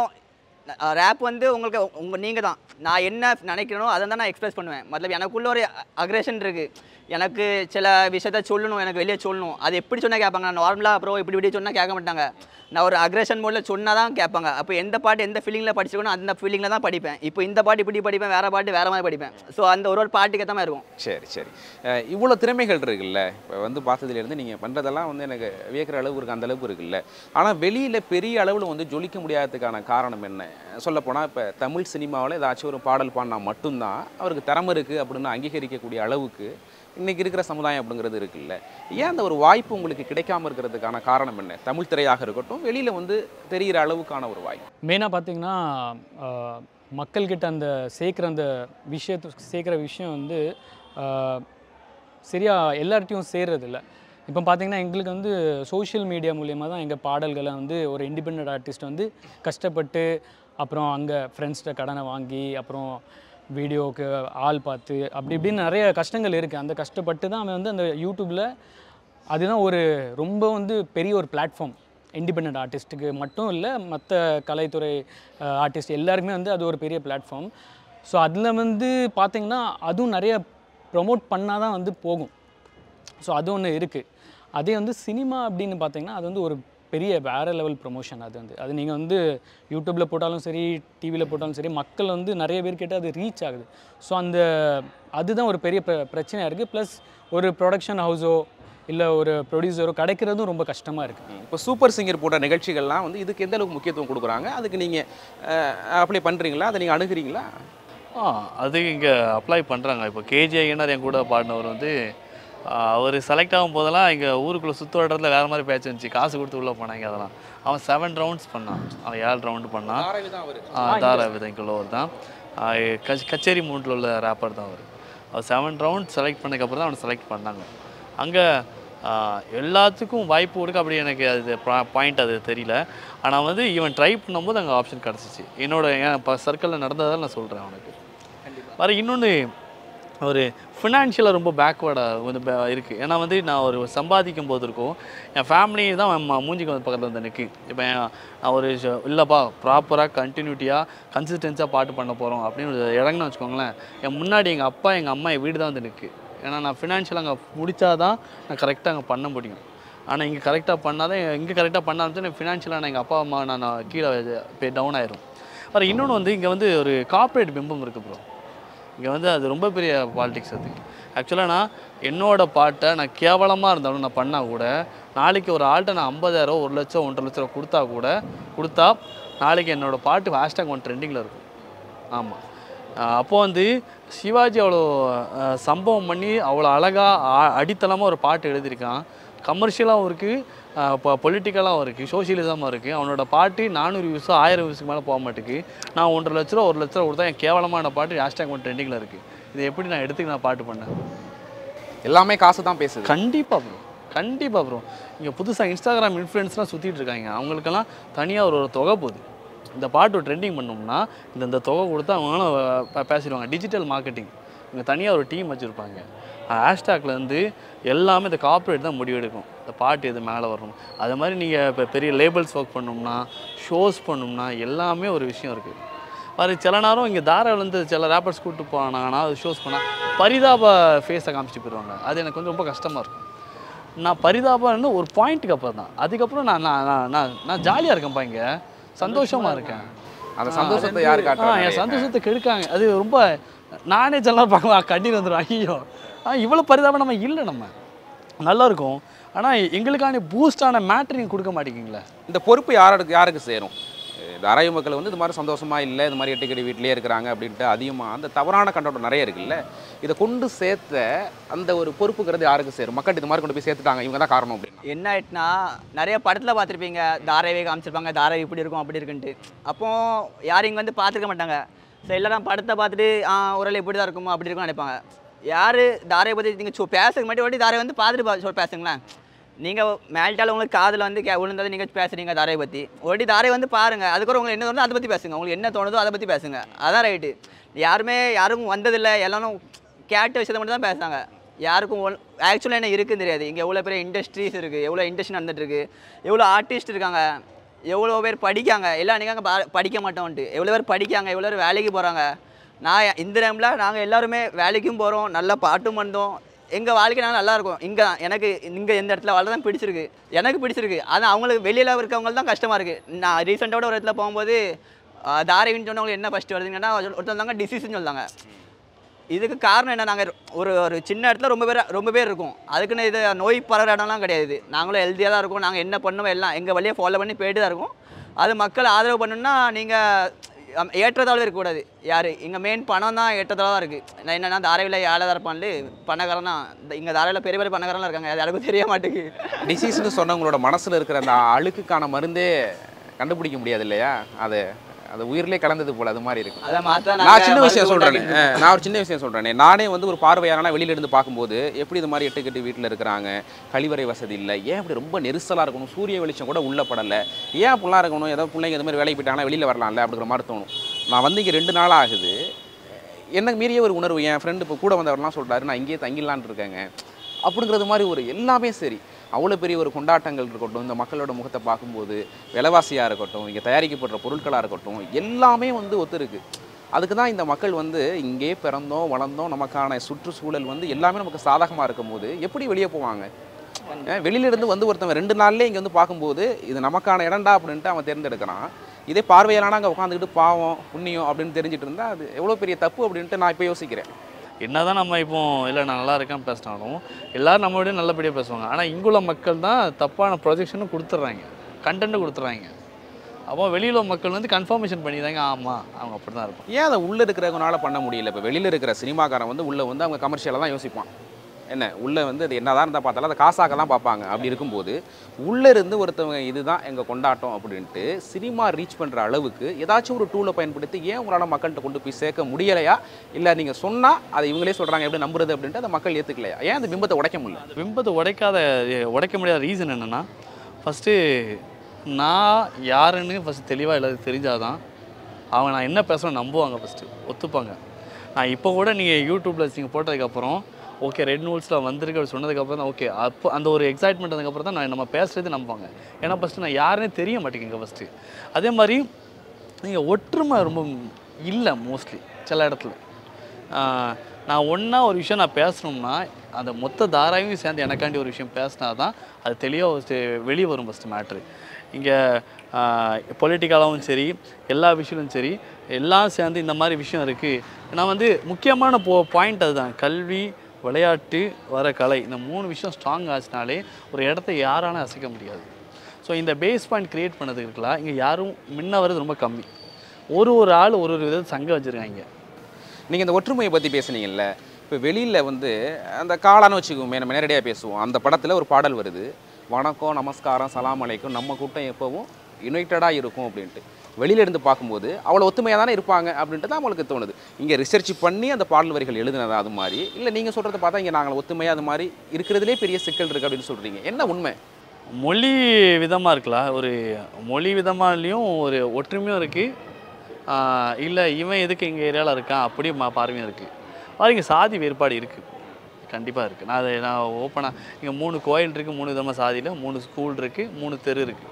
ரேப் வந்து உங்களுக்கு உங்கள் நீங்கள் தான் நான் என்ன நினைக்கிறனோ அதை தான் நான் எக்ஸ்பிரஸ் பண்ணுவேன் மத்தலப் எனக்குள்ள ஒரு அக்ரேஷன் இருக்குது எனக்கு சில விஷயத்த சொல்லணும் எனக்கு வெளியே சொல்லணும் அது எப்படி சொன்னால் கேட்பாங்க நான் நார்மலாக அப்புறம் இப்படி இப்படி சொன்னால் கேட்க மாட்டாங்க நான் ஒரு அக்ரேஷன் மோடில் சொன்னால் தான் கேட்பாங்க அப்போ எந்த பாட்டு எந்த ஃபீலிங்கில் படிச்சிருக்கணும் அந்த ஃபீலிங்கில் தான் படிப்பேன் இப்போ இந்த பாட்டு இப்படி படிப்பேன் வேறு பாட்டு வேறு மாதிரி படிப்பேன் ஸோ அந்த ஒரு ஒரு பாட்டுக்கு ஏற்ற மாதிரி இருக்கும் சரி சரி அஹ் இவ்வளோ திறமைகள் இருக்குல்ல இப்போ வந்து பார்த்ததுலேருந்து நீங்கள் பண்ணுறதெல்லாம் வந்து எனக்கு வியக்கிற அளவு இருக்குது அந்த அளவுக்கு இருக்குல்ல ஆனால் வெளியில் பெரிய அளவில் வந்து ஜொலிக்க முடியாததுக்கான காரணம் என்ன சொல்லப்போனால் இப்போ தமிழ் சினிமாவில் ஏதாச்சும் ஒரு பாடல் பாடினா மட்டும்தான் அவருக்கு திறமை இருக்குது அப்படின்னு அங்கீகரிக்கக்கூடிய அளவுக்கு இன்னைக்கு இருக்கிற சமுதாயம் அப்படிங்கிறது இருக்குல்ல ஏன் அந்த ஒரு வாய்ப்பு உங்களுக்கு கிடைக்காம இருக்கிறதுக்கான காரணம் என்ன தமிழ் திரையாக இருக்கட்டும் வெளியில் வந்து தெரிகிற அளவுக்கான ஒரு வாய்ப்பு மெயினாக பார்த்தீங்கன்னா ஆஹ், மக்கள்கிட்ட அந்த சேர்க்குற அந்த விஷயத்து சேர்க்குற விஷயம் வந்து ஆஹ், சரியா எல்லார்ட்டையும் சேர்றதில்ல இப்போ பார்த்தீங்கன்னா எங்களுக்கு வந்து சோஷியல் மீடியா மூலியமாக தான் எங்கள் பாடல்களை வந்து ஒரு இண்டிபெண்ட் ஆர்டிஸ்ட் வந்து கஷ்டப்பட்டு அப்புறம் அங்கே ஃப்ரெண்ட்ஸ்கிட்ட கடனை வாங்கி அப்புறம் வீடியோவுக்கு ஆள் பார்த்து அப்படி இப்படின்னு நிறைய கஷ்டங்கள் இருக்குது அந்த கஷ்டப்பட்டு தான் அவன் வந்து அந்த யூடியூப்பில் அதுதான் ஒரு ரொம்ப வந்து பெரிய ஒரு பிளாட்ஃபார்ம் இண்டிபெண்ட் ஆர்டிஸ்ட்டுக்கு மட்டும் இல்லை மற்ற கலைத்துறை ஆர்டிஸ்ட் எல்லாருக்குமே வந்து அது ஒரு பெரிய பிளாட்ஃபார்ம் ஸோ அதில் வந்து பார்த்திங்கன்னா அதுவும் நிறைய ப்ரொமோட் பண்ணால் தான் வந்து போகும் ஸோ அது ஒன்று இருக்குது அதே வந்து சினிமா அப்படின்னு பார்த்தீங்கன்னா அது வந்து ஒரு பெரிய வேறு லெவல் ப்ரொமோஷன் அது வந்து அது நீங்கள் வந்து யூடியூப்பில் போட்டாலும் சரி டிவியில் போட்டாலும் சரி மக்கள் வந்து நிறைய பேர் கேட்டால் அது ரீச் ஆகுது ஸோ அந்த அதுதான் ஒரு பெரிய பிர பிரச்சனையாக இருக்குது ப்ளஸ் ஒரு ப்ரொடக்ஷன் ஹவுஸோ இல்லை ஒரு ப்ரொடியூசரோ கிடைக்கிறதும் ரொம்ப கஷ்டமாக இருக்குது இப்போ சூப்பர் சிங்கர் போன்ற நிகழ்ச்சிகள்லாம் வந்து இதுக்கு எந்த அளவுக்கு முக்கியத்துவம் கொடுக்குறாங்க அதுக்கு நீங்கள் அப்ளை பண்ணுறீங்களா அதை நீங்கள் அணுகுறீங்களா ஆ அது இங்கே அப்ளை பண்ணுறாங்க இப்போ கேஜி ஐயனார் என் கூட பாடினவர் வந்து அவர் செலக்ட் ஆகும் போதெல்லாம் எங்கள் ஊருக்குள்ளே சுற்று வட்டத்தில் வேறு மாதிரி பேட்ச் இருந்துச்சு காசு கொடுத்து உள்ளே போனாங்க அதெல்லாம் அவன் செவன் ரவுண்ட்ஸ் பண்ணான் அவன் ஏழு ரவுண்டு பண்ணான் ஆ, தாரா விதைக்குள்ளவர் தான் ஆ, கச்- கச்சேரி மூண்டில் உள்ள ரேப்பர் தான் அவர் அவர் செவன் ரவுண்ட் செலக்ட் பண்ணதுக்கப்புறம் தான் அவனை செலக்ட் பண்ணாங்க அங்கே எல்லாத்துக்கும் வாய்ப்பு கொடுக்க அப்படி எனக்கு அது பாயிண்ட் அது தெரியல ஆனால் வந்து இவன் ட்ரை பண்ணும்போது அங்கே ஆப்ஷன் கிடச்சிச்சு என்னோட என் இப்போ சர்க்கிளில் நடந்ததால் நான் சொல்கிறேன் அவனுக்கு வேறு இன்னொன்று ஒரு ஃபினான்ஷியலாக ரொம்ப பேக்வேர்டாக வந்து இருக்குது ஏன்னா வந்து நான் ஒரு சம்பாதிக்கும் போது இருக்கும் என் ஃபேமிலி தான் என் ம- மூஞ்சிக்கு வந்து பக்கத்தில் வந்து நிற்கும் இப்போ நான் ஒரு ஷ- இல்லைப்பா ப்ராப்பராக கண்டினியூட்டியாக கன்சிஸ்டன்ஸாக பாட்டு பண்ண போகிறோம் அப்படின்னு ஒரு இடங்கன்னு வச்சுக்கோங்களேன் என் முன்னாடி எங்கள் அப்பா எங்கள் அம்மா என் வீடு தான் வந்து நிற்கு ஏன்னா நான் ஃபினான்ஷியலாக அங்கே முடிச்சாதான் நான் கரெக்டாக அங்கே பண்ண முடியும் ஆனால் இங்கே கரெக்டாக பண்ணாதான் இங்கே கரெக்டாக பண்ண ஆரம்பிச்சா ஃபினான்ஷியலாக நான் எங்கள் அப்பா அம்மா நான் நான் கீழே போய் டவுன் ஆயிரும் வேறு இன்னொன்று வந்து இங்கே வந்து ஒரு கார்ப்பரேட் பிம்பம் இருக்குது ப்ரோ இங்கே வந்து அது ரொம்ப பெரிய பாலிடிக்ஸ் அது ஆக்சுவலாக நான் என்னோட பாட்டை நான் கேவலமாக இருந்தாலும் நான் பண்ணால் கூட நாளைக்கு ஒரு ஆள்கிட்ட நான் ஐம்பதாயிரம் ஒரு லட்சம் ஒன்றரை லட்சம் ரூபா கொடுத்தா கூட கொடுத்தா நாளைக்கு என்னோட பாட்டு ஹேஷ்டாக் ஒன் ட்ரெண்டிங்கில் இருக்கும் ஆமாம் அப்போ வந்து சிவாஜி அவ்வளோ அஹ், சம்பவம் பண்ணி அவ்வளோ அழகாக அடித்தளமாக ஒரு பாட்டு எழுதியிருக்கான் கமர்ஷியலாகவும் இருக்குது இப்போ பொலிட்டிக்கலாகவும் இருக்குது சோஷியலிசமாக இருக்குது அவனோட பாட்டு நானூறு வியூஸோ ஆயிரம் வியூஸுக்கு மேலே போக மாட்டேங்குது நான் ஒன்றரை லட்ச ரூபா ஒரு லட்ச ரூபா கொடுத்தா என் கேவலமான பாட்டு ஹேஷ்டாக் ஒன் ட்ரெண்டிங்கில் இருக்குது இதை எப்படி நான் எடுத்துக்கு நான் பாட்டு பண்ணேன் எல்லாமே காசு தான் பேசுது கண்டிப்பாக ப்ரோ கண்டிப்பாக ப்ரோ இங்கே புதுசாக இன்ஸ்டாகிராம் இன்ஃப்ளூயன்ஸ்லாம் சுற்றிட்டு இருக்காங்க அவங்களுக்கெல்லாம் தனியாக ஒரு ஒரு தொகை போகுது இந்த பாட்டு ட்ரெண்டிங் பண்ணோம்னா இந்த இந்த தொகை கொடுத்தா அவங்களும் பே- பேசிடுவாங்க டிஜிட்டல் மார்க்கெட்டிங் இங்கே தனியாக ஒரு டீம் வச்சுருப்பாங்க ஹேஷ்டாக்லேருந்து எல்லாமே இந்த கார்ப்பரேட் தான் முடிவெடுக்கும் இந்த பாட்டு எது மேலே வரணும் அது மாதிரி நீங்கள் இப்போ பெரிய லேபிள்ஸ் ஒர்க் பண்ணோம்னா ஷோஸ் பண்ணோம்னா எல்லாமே ஒரு விஷயம் இருக்குது அது சில நேரம் இங்கே தாராவிலேருந்து சில ரேப்பர்ஸ் கூப்பிட்டு போனாங்கன்னா அது ஷோஸ் பண்ணால் பரிதாப ஃபேஸை காமிச்சிட்டு போயிடுவாங்க அது எனக்கு வந்து ரொம்ப கஷ்டமாக இருக்கும் நான் பரிதாபம்னு ஒரு பாயிண்ட்டுக்கு அப்புறம் தான் அதுக்கப்புறம் நான் நான் நான் நான் நான் ஜாலியாக இருக்கேன்ப்பா இங்கே சந்தோஷமாக இருக்கேன் அந்த ஆ, சந்தோஷத்தை அது யார் வந்து- ஆ, காட்டுறாங்க என் சந்தோஷத்தை கெடுக்காங்க அது ரொம்ப நானே சில நேரம் பார்க்கலாம் கண்ணீர் வந்துடும் ஐயோ ஆ இவ்வளோ பரிதாபம் நம்ம இல்லை நம்ம நல்லா இருக்கும் ஆனால் எங்களுக்கான பூஸ்டான மேட்ரிங் கொடுக்க மாட்டேங்கிங்களே இந்த பொறுப்பு யாருக்கு யாருக்கு சேரும் தாராய மக்கள் வந்து இது மாதிரி சந்தோஷமா இல்லை இது மாதிரி எட்டுக்கடி வீட்டிலே இருக்கிறாங்க அப்படின்ட்டு அதிகமாக அந்த தவறான கண்ணோட்டம் நிறைய இருக்குல்ல இதை கொண்டு சேர்த்த அந்த ஒரு பொறுப்புங்கிறது யாருக்கு சேரும் மக்கள் இது மாதிரி கொண்டு போய் சேர்த்துட்டாங்க இவங்க தான் காரணம் அப்படின்னு என்ன ஆயிட்டுனா நிறைய படத்தில் பார்த்துருப்பீங்க தாராவே காமிச்சிருப்பாங்க தாராவி இப்படி இருக்கும் அப்படி இருக்குன்ட்டு அப்போ யாரும் இங்கே வந்து பார்த்துருக்க மாட்டாங்க சரி எல்லாரும் படத்தை பார்த்துட்டு ஆ ஒரு இப்படி தான் இருக்குமோ அப்படி இருக்கும்னு நினைப்பாங்க யார் தாரையை பற்றி நீங்கள் சொ பேசுறதுக்கு மட்டும் வாட்டி தாரையை வந்து பார்த்துட்டு பா சொல் பேசுங்களேன் நீங்கள் மேல்ட்டால் உங்களுக்கு காதில் வந்து கே விழுந்தது நீங்கள் பேசுகிறீங்க தாரையை பற்றி ஒரு தாரை வந்து பாருங்கள் அதுக்கப்புறம் உங்களுக்கு என்ன தோணுதோ அதை பற்றி பேசுங்க உங்களுக்கு என்ன தோணுதோ அதை பற்றி பேசுங்க அதான் ரைட்டு யாருமே யாரும் வந்ததில்லை எல்லாரும் கேட்ட விஷயத்தை மட்டும் தான் பேசுகிறாங்க யாருக்கும் ஆக்சுவலாக என்ன இருக்குன்னு தெரியாது இங்கே எவ்வளோ பெரிய இண்டஸ்ட்ரீஸ் இருக்குது எவ்வளோ இண்டஸ்ட்ரி நடந்துட்டு இருக்கு எவ்வளோ ஆர்டிஸ்ட் இருக்காங்க எவ்வளோ பேர் படிக்காங்க எல்லாம் நினைக்காங்க பா- படிக்க மாட்டோம்ன்ட்டு எவ்வளோ பேர் படிக்காங்க எவ்வளோ பேர் வேலைக்கு போகிறாங்க நான் இந்த டைமில் நாங்கள் எல்லாருமே வேலைக்கும் போகிறோம் நல்ல பாட்டும் பண்ணோம் எங்கள் வாழ்க்கை நாங்கள் நல்லா இருக்கும் இங்கே எனக்கு இங்கே எந்த இடத்துல வாழ தான் பிடிச்சிருக்கு எனக்கு பிடிச்சிருக்கு ஆனால் அவங்களுக்கு வெளியில் இருக்கவங்க தான் கஷ்டமாக இருக்குது நான் ரீசெண்டாக ஒரு இடத்துல போகும்போது ஆஹ், தாரைவின்னு சொன்னவங்களுக்கு என்ன ஃபஸ்ட்டு வருதுங்கன்னா ஒருத்தர் வந்தாங்க டிசீஸ்னு சொல்லுவாங்க இதுக்கு காரணம் என்ன நாங்கள் ஒரு ஒரு சின்ன இடத்துல ரொம்ப பேர் ரொம்ப பேர் இருக்கும் அதுக்குன்னு இது நோய் பரவுற இடம்லாம் கிடையாது நாங்களும் ஹெல்த்தியாக தான் இருக்கோம் நாங்கள் என்ன பண்ணுவோம் எல்லாம் எங்கள் வழியை ஃபாலோ பண்ணி போயிட்டு தான் இருக்கோம் அது மக்கள் ஆதரவு பண்ணணும்னா நீங்கள் ஏற்றத்தாழ்வு இருக்கக்கூடாது யார் இங்கே மெயின் பணம் தான் ஏற்றத்தாழ்வாக தான் இருக்குது நான் என்னன்னா தாராவியில் ஏழை தான் இருப்பான்ல பணக்காரன் தான் இங்கே தாராவியில் பெரிய பெரிய பணக்காரலாம் இருக்காங்க அது யாருக்கும் தெரிய மாட்டேங்குது டிசீஸ்னு சொன்னவங்களோட மனசுல இருக்கிற அந்த அழுக்குக்கான மருந்தே கண்டுபிடிக்க முடியாது இல்லையா அது அது உயிரிலே கலந்தது போல அது மாதிரி இருக்கு அதை மாற்ற நான் சின்ன விஷயம் சொல்றேனே அஹ், நான் ஒரு சின்ன விஷயம் சொல்றேனே நானே வந்து ஒரு பார்வையாளனா வெளியில இருந்து பார்க்கும்போது எப்படி இது மாதிரி எட்டு கட்டு வீட்டில் இருக்கிறாங்க கழிவறை வசதி இல்லை ஏன் இப்படி ரொம்ப நெரிசலா இருக்கணும் சூரிய வெளிச்சம் கூட உள்ள படல ஏன் அப்படிலாம் இருக்கணும் ஏதோ பிள்ளைங்க இது மாதிரி வேலைக்கு போயிட்டாங்கன்னா வெளியில வரலாம்ல அப்படிங்கிற மாதிரி தோணும் நான் வந்து இங்கே ரெண்டு நாள் ஆகுது எனக்கு மீறிய ஒரு உணர்வு என் ஃப்ரெண்டு இப்போ கூட வந்தவர்லாம் சொல்றாரு நான் இங்கேயே தங்கிடலான்னு இருக்கேங்க அப்படிங்கிறது மாதிரி ஒரு எல்லாமே சரி அவ்வளோ பெரிய ஒரு கொண்டாட்டங்கள் இருக்கட்டும் இந்த மக்களோட முகத்தை பார்க்கும்போது விலைவாசியாக இருக்கட்டும் இங்கே தயாரிக்கப்படுற பொருட்களாக இருக்கட்டும் எல்லாமே வந்து ஒத்து இருக்கு அதுக்கு தான் இந்த மக்கள் வந்து இங்கே பிறந்தோம் வளர்ந்தோம் நமக்கான சுற்றுச்சூழல் வந்து எல்லாமே நமக்கு சாதகமாக இருக்கும்போது எப்படி வெளியே போவாங்க அஹ் வெளியில இருந்து வந்து ஒருத்தவன் ரெண்டு நாள்லயே இங்கே வந்து பார்க்கும்போது இது நமக்கான இடம்டா அப்படின்ட்டு அவன் தேர்ந்தெடுக்கிறான் இதே பார்வையாளனா அங்கே உட்காந்துக்கிட்டு பாவம் புண்ணியம் அப்படின்னு தெரிஞ்சிட்டு இருந்தா அது எவ்வளோ பெரிய தப்பு அப்படின்ட்டு நான் இப்போ யோசிக்கிறேன் என்னதான் நம்ம இப்போ இல்லை நான் நல்லா இருக்கேன்னு பேசினாலும் எல்லாரும் நம்ம விட நல்லபடியாக பேசுவாங்க ஆனால் இங்குள்ள மக்கள் தான் தப்பான ப்ரொஜெக்ஷனும் கொடுத்துட்றாங்க கண்டென்ட்டும் கொடுத்துட்றாங்க அப்போ வெளியில் உள்ள மக்கள் வந்து கன்ஃபர்மேஷன் பண்ணிதாங்க ஆமாம் அவங்க அப்படி தான் இருப்பாங்க ஏன் அதை உள்ளே இருக்கிறவங்களால பண்ண முடியல இப்போ வெளியில் இருக்கிற சினிமாக்காரன் வந்து உள்ளே வந்து அவங்க கமர்ஷியலாக தான் யோசிப்பான் என்ன உள்ளே வந்து அது என்னதான் இருந்தால் பார்த்தாலும் அதை காசாக்க தான் பார்ப்பாங்க அப்படி இருக்கும்போது உள்ளே இருந்து ஒருத்தவங்க இதுதான் எங்கள் கொண்டாட்டம் அப்படின்ட்டு சினிமா ரீச் பண்ணுற அளவுக்கு ஏதாச்சும் ஒரு டூலை பயன்படுத்தி ஏன் உங்களால் மக்கள்கிட்ட கொண்டு போய் சேர்க்க முடியலையா இல்லை நீங்கள் சொன்னால் அதை இவங்களே சொல்கிறாங்க எப்படி நம்புறது அப்படின்ட்டு அந்த மக்கள் ஏற்றுக்கலையா ஏன் அந்த பிம்பத்தை உடைக்க முடியல பிம்பத்தை உடைக்காத உடைக்க முடியாத ரீசன் என்னென்னா ஃபஸ்ட்டு நான் யாருன்னு ஃபஸ்ட்டு தெளிவாக எல்லாத்துக்கும் தெரிஞ்சாதான் அவங்க நான் என்ன பேசுகிறேன் நம்புவாங்க ஃபஸ்ட்டு ஒத்துப்பாங்க நான் இப்போ கூட நீங்கள் யூடியூப்பில் நீங்கள் போட்டதுக்கப்புறம் ஓகே ரெட் நூல்ஸில் வந்திருக்கு அப்படி சொன்னதுக்கப்புறம் தான் ஓகே அப்போ அந்த ஒரு எக்ஸைட்மெண்ட் அதுக்கப்புறம் தான் நான் நம்ம பேசுகிறது நம்புவாங்க ஏன்னா ஃபஸ்ட்டு நான் யாருன்னே தெரிய மாட்டேங்குங்க ஃபஸ்ட்டு அதே மாதிரி நீங்கள் ஒற்றுமை ரொம்ப இல்லை மோஸ்ட்லி சில இடத்துல ஆஹ் நான் ஒன்றா ஒரு விஷயம் நான் பேசணும்னா அந்த மொத்த தாராவையும் சேர்ந்து எனக்காண்டி ஒரு விஷயம் பேசினா தான் அது தெளிவாக வெளியே வரும் ஃபஸ்ட்டு மேட்ரு இங்கே பொலிட்டிக்கலாகவும் சரி எல்லா விஷயமும் சரி எல்லாம் சேர்ந்து இந்த மாதிரி விஷயம் இருக்குது நான் வந்து முக்கியமான போ பாயிண்ட் அதுதான் கல்வி விளையாட்டு வர கலை இந்த மூணு விஷயம் ஸ்ட்ராங் ஆச்சுனாலே ஒரு இடத்த யாராலும் அசைக்க முடியாது ஸோ இந்த பேஸ் பாயிண்ட் க்ரியேட் பண்ணதுக்கு இருக்கலாம் இங்கே யாரும் முன்ன வர்றது ரொம்ப கம்மி ஒரு ஒரு ஆள் ஒரு ஒரு விதத்தை சங்கம் வச்சுருக்காங்க நீங்கள் இந்த ஒற்றுமையை பற்றி பேசுனீங்கல்ல இப்போ வெளியில் வந்து அந்த காளான்னு வச்சுக்கோமே நம்ம நேரடியாக பேசுவோம் அந்த படத்தில் ஒரு பாடல் வருது வணக்கம் நமஸ்காரம் சலாம் அலைக்கும் நம்ம கூட்டம் எப்போவும் யுனைட்டடாக இருக்கும் அப்படின்ட்டு வெளியில இருந்து பார்க்கும்போது அவ்வளோ ஒத்துமையாக தானே இருப்பாங்க அப்படின்ட்டு தான் நம்மளுக்கு தோணுது இங்கே ரிசர்ச் பண்ணி அந்த பாடல் வரிகள் எழுதுனதா அது மாதிரி இல்லை நீங்கள் சொல்கிறத பார்த்தா இங்கே நாங்கள் ஒத்துமையாக அது மாதிரி இருக்கிறதுலே பெரிய சிக்கல் இருக்குது அப்படின்னு சொல்கிறீங்க என்ன உண்மை மொழி விதமாக இருக்கலாம் ஒரு மொழி விதமாலையும் ஒரு ஒற்றுமையும் இருக்குது இல்லை இவன் எதுக்கு எங்கள் ஏரியாவில் இருக்கான் அப்படி மா- பார்வையும் இருக்குது பாருங்க சாதி வேறுபாடு இருக்குது கண்டிப்பாக இருக்குது நான் அதை நான் ஓப்பனாக இங்கே மூணு கோயில் இருக்குது மூணு விதமாக சாதியில் மூணு ஸ்கூல் இருக்குது மூணு தெரு இருக்குது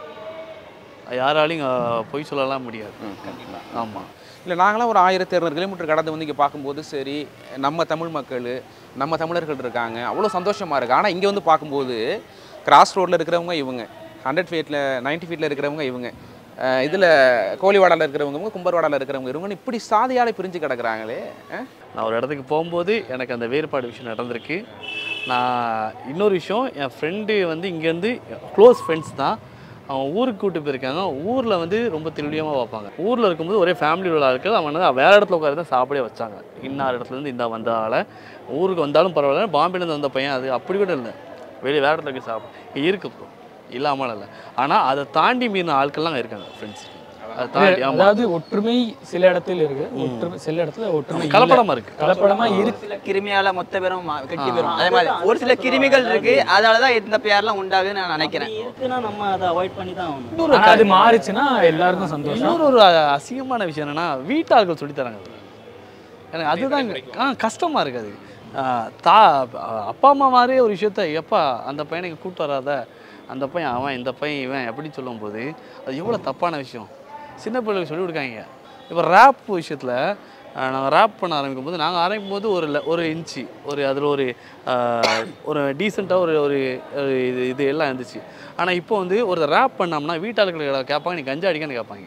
யாராலையும் இங்க பொய் சொல்லலாம் முடியாது ஆமாம் இல்லை நாங்களாம் ஒரு ஆயிரத்தி இரநூறு கிலோமீட்டர் கடந்து வந்து இங்கே பார்க்கும்போது சரி நம்ம தமிழ் மக்கள் நம்ம தமிழர்கள் இருக்காங்க அவ்வளோ சந்தோஷமாக இருக்குது ஆனால் இங்கே வந்து பார்க்கும்போது கிராஸ் ரோட்டில் இருக்கிறவங்க இவங்க ஹண்ட்ரட் ஃபீட்டில் 90 ஃபீட்டில் இருக்கிறவங்க இவங்க இதில் கோழிவாடாவில் இருக்கிறவங்க கும்பர்வாடாவில் இருக்கிறவங்க இவங்க இப்படி சாதியால் பிரிஞ்சு கிடக்குறாங்களே அஹ்? நான் ஒரு இடத்துக்கு போகும்போது எனக்கு அந்த வேறுபாடு விஷயம் நடந்திருக்கு நான் இன்னொரு விஷயம் என் ஃப்ரெண்டு வந்து இங்கேருந்து க்ளோஸ் ஃப்ரெண்ட்ஸ் தான் அவன் ஊருக்கு கூட்டு போயிருக்காங்க ஊரில் வந்து ரொம்ப தெளிவாக பார்ப்பாங்க ஊரில் இருக்கும்போது ஒரே ஃபேமிலி உள்ள ஆட்கள் அவன் வந்து வேறு இடத்துல உட்கார தான் சாப்பிடவே வச்சாங்க இன்னார் இடத்துலேருந்து இந்த வந்த ஆளை ஊருக்கு வந்தாலும் பரவாயில்ல பாம்பேலேருந்து வந்த பையன் அது அப்படி கூட இல்லை வெளியே வேறு இடத்துல போய் சாப்பிட இருக்கு ப்ரோ இல்லாமல் இல்லை ஆனால் அதை தாண்டி மீறின ஆட்கள்லாம் அங்கே இருக்காங்க ஃப்ரெண்ட்ஸ் அதை தாண்டி ஆமாம் அதாவது ஒற்றுமை சில இடத்துல இருக்கு ஒற்றுமை சில இடத்துல ஒற்றுமை இல்ல. கலப்படமாக இருக்குது கலப்படமா இருக்கு சில கிருமியால மொத்த பேரும் மா- கெட்டி பேரும் அதே மாதிரி ஒரு சில கிருமிகள் இருக்கு அதனால தான் இந்த பேர்லாம் உண்டாகுதுன்னு நான் நினைக்கிறேன் இருக்குன்னா நம்ம அதை அவாய்ட் பண்ணி தான் ஆகணும் ஆனா அது மாறுச்சுன்னா எல்லாருக்கும் சந்தோஷம் இன்னொரு ஒரு அ- அசிங்கமான விஷயம் என்னன்னா வீட்டார்கள் சொல்லித் தராங்க அது. எனக்கு அதுதான் இங்க- ஆ கஷ்டமாக இருக்குது ஆ, தா அப்பா அம்மா மாதிரியே ஒரு விஷயத்த எப்பா அந்த பையனை இங்க கூட்டு வராத அந்த பையன் அவன் இந்த பையன் இவன் அப்படின்னு சொல்லும்போது அது எவ்வளோ தப்பான விஷயம் சின்ன பிள்ளைகளுக்கு சொல்லி கொடுக்காங்க இப்போ ரேப் விஷயத்தில் நாங்கள் ரேப் பண்ண ஆரம்பிக்கும் போது நாங்கள் ஆரம்பிக்கும் போது ஒரு le- ஒரு இன்ச்சு ஒரு அதில் ஒரு ஆ, ஒரு டீசெண்டாக ஒரு ஒரு ஒரு இது இது எல்லாம் இருந்துச்சு ஆனால் இப்போ வந்து ஒரு ரேப் பண்ணோம்னா வீட்டாளர்கள் கேட்பாங்க நீ கஞ்சா அடிக்கான்னு கேட்பாங்க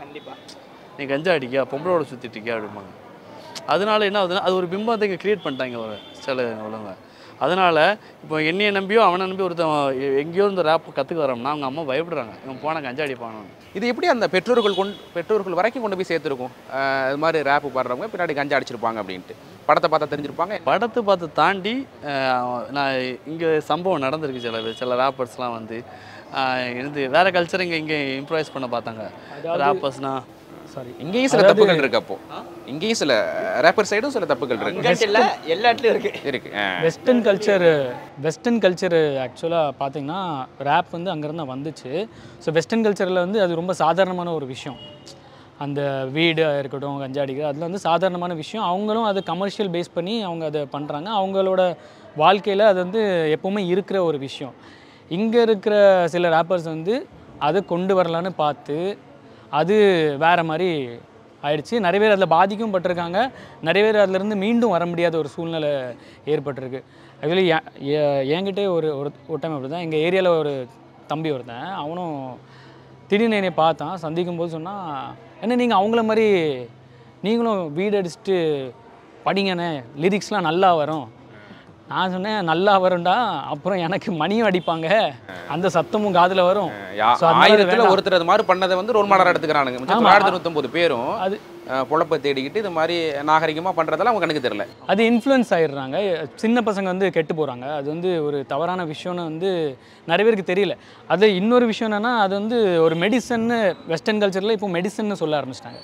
நீ கஞ்சா அடிக்க பொம்பளோட சுற்றிட்டு இருக்கியா அப்படிம்பாங்க அதனால என்ன ஆகுதுன்னா அது ஒரு பிம்பத்தை இங்கே க்ரியேட் பண்ணிட்டாங்க ஒரு சில உள்ளவங்க அதனால் இப்போ என்னைய நம்பியோ அவனை நம்பி ஒருத்தன் எ- எங்கேயோ இந்த ரேப் கற்றுக்க வரோம்னா அவங்க அம்மா பயப்படுறாங்க இவன் போனால் கஞ்சா அடிப்பானு இது எப்படி அந்த பெற்றோர்கள் கொண்டு பெற்றோர்கள் வரைக்கும் கொண்டு போய் சேர்த்துருக்கும் அஹ் இது மாதிரி ரேப்பு பாடுறவங்க பின்னாடி கஞ்சா அடிச்சிருப்பாங்க அப்படின்ட்டு படத்தை பார்த்தா தெரிஞ்சிருப்பாங்க படத்தை பார்த்து தாண்டி அஹ், நான் இங்கே சம்பவம் நடந்திருக்கு சில சில ரேப்பர்ஸ்லாம் வந்து அஹ், இருந்து வேறு கல்ச்சர் இங்கே இங்கே இம்ப்ரவைஸ் பண்ண பார்த்தாங்க ரேப்பர்ஸ்னால் சாரி இங்கேயும் சில தப்புகள் இருக்கு அப்போ இங்கேயும் சில ரேப்பர் சைடும் சில தப்புகள் இருக்கு இங்கிட்டு இல்ல எல்லா இடத்துலயும் இருக்கு இருக்கு அஹ். வெஸ்டர்ன் கல்ச்சர் வெஸ்டர்ன் கல்ச்சர் ஆக்சுவலாக பார்த்தீங்கன்னா ரேப் வந்து அங்கேருந்து தான் வந்துச்சு ஸோ வெஸ்டர்ன் கல்ச்சரில் வந்து அது ரொம்ப சாதாரணமான ஒரு விஷயம் அந்த வீடு இருக்கட்டும் கஞ்சா அடிக்கிறது அதில் வந்து சாதாரணமான விஷயம் அவங்களும் அதை கமர்ஷியல் பேஸ் பண்ணி அவங்க அதை பண்ணுறாங்க அவங்களோட வாழ்க்கையில் அது வந்து எப்போவுமே இருக்கிற ஒரு விஷயம் இங்கே இருக்கிற சில ரேப்பர்ஸ் வந்து அதை கொண்டு வரலான்னு பார்த்து அது வேறு மாதிரி ஆயிடுச்சு நிறைய பேர் அதில் பாதிக்கும் பட்டிருக்காங்க நிறைய பேர் அதுலேருந்து மீண்டும் வர முடியாத ஒரு சூழ்நிலை ஏற்பட்டிருக்கு ஆக்சுவலி என்கிட்டே ஒரு ஒரு ஒரு டைம் அப்படி தான் எங்கள் ஏரியாவில் ஒரு தம்பி ஒருத்தன் அவனும் திடீர்னு என்னை பார்த்தான் சந்திக்கும் போது சொன்னால் என்ன நீங்கள் அவங்கள மாதிரி நீங்களும் வீடு அடிச்சுட்டு படிங்கண்ணே லிரிக்ஸ்லாம் நல்லா வரும் நான் சொன்னேன் நல்லா வரும்டா அப்புறம் எனக்கு மணியும் அடிப்பாங்க அந்த சத்தமும் காதில் வரும் யா- So, அதனால ஆயிரத்துல வேணாம். ஒருத்தர் அது மாதிரி பண்ணதை வந்து ரோல் மாடலா எடுத்துக்கிறானுங்க மிச்சம் ஆமா. தொள்ளாயிரத்தி இருபத்தொன்பது பேரும் அது அஹ், பொழப்பை தேடிக்கிட்டு இது மாதிரி நாகரிகமா பண்றதெல்லாம் அவங்க கணக்கு தெரியல அது இன்ஃப்ளூயன்ஸ் ஆயிடுறாங்க சின்ன பசங்க வந்து கெட்டு போகிறாங்க அது வந்து ஒரு தவறான விஷயம்னு வந்து நிறைய பேருக்கு தெரியல அது இன்னொரு விஷயம் என்னென்னா அது வந்து ஒரு மெடிசன்னு வெஸ்டர்ன் கல்ச்சரில் இப்போ மெடிசன்னு சொல்ல ஆரம்பிச்சிட்டாங்க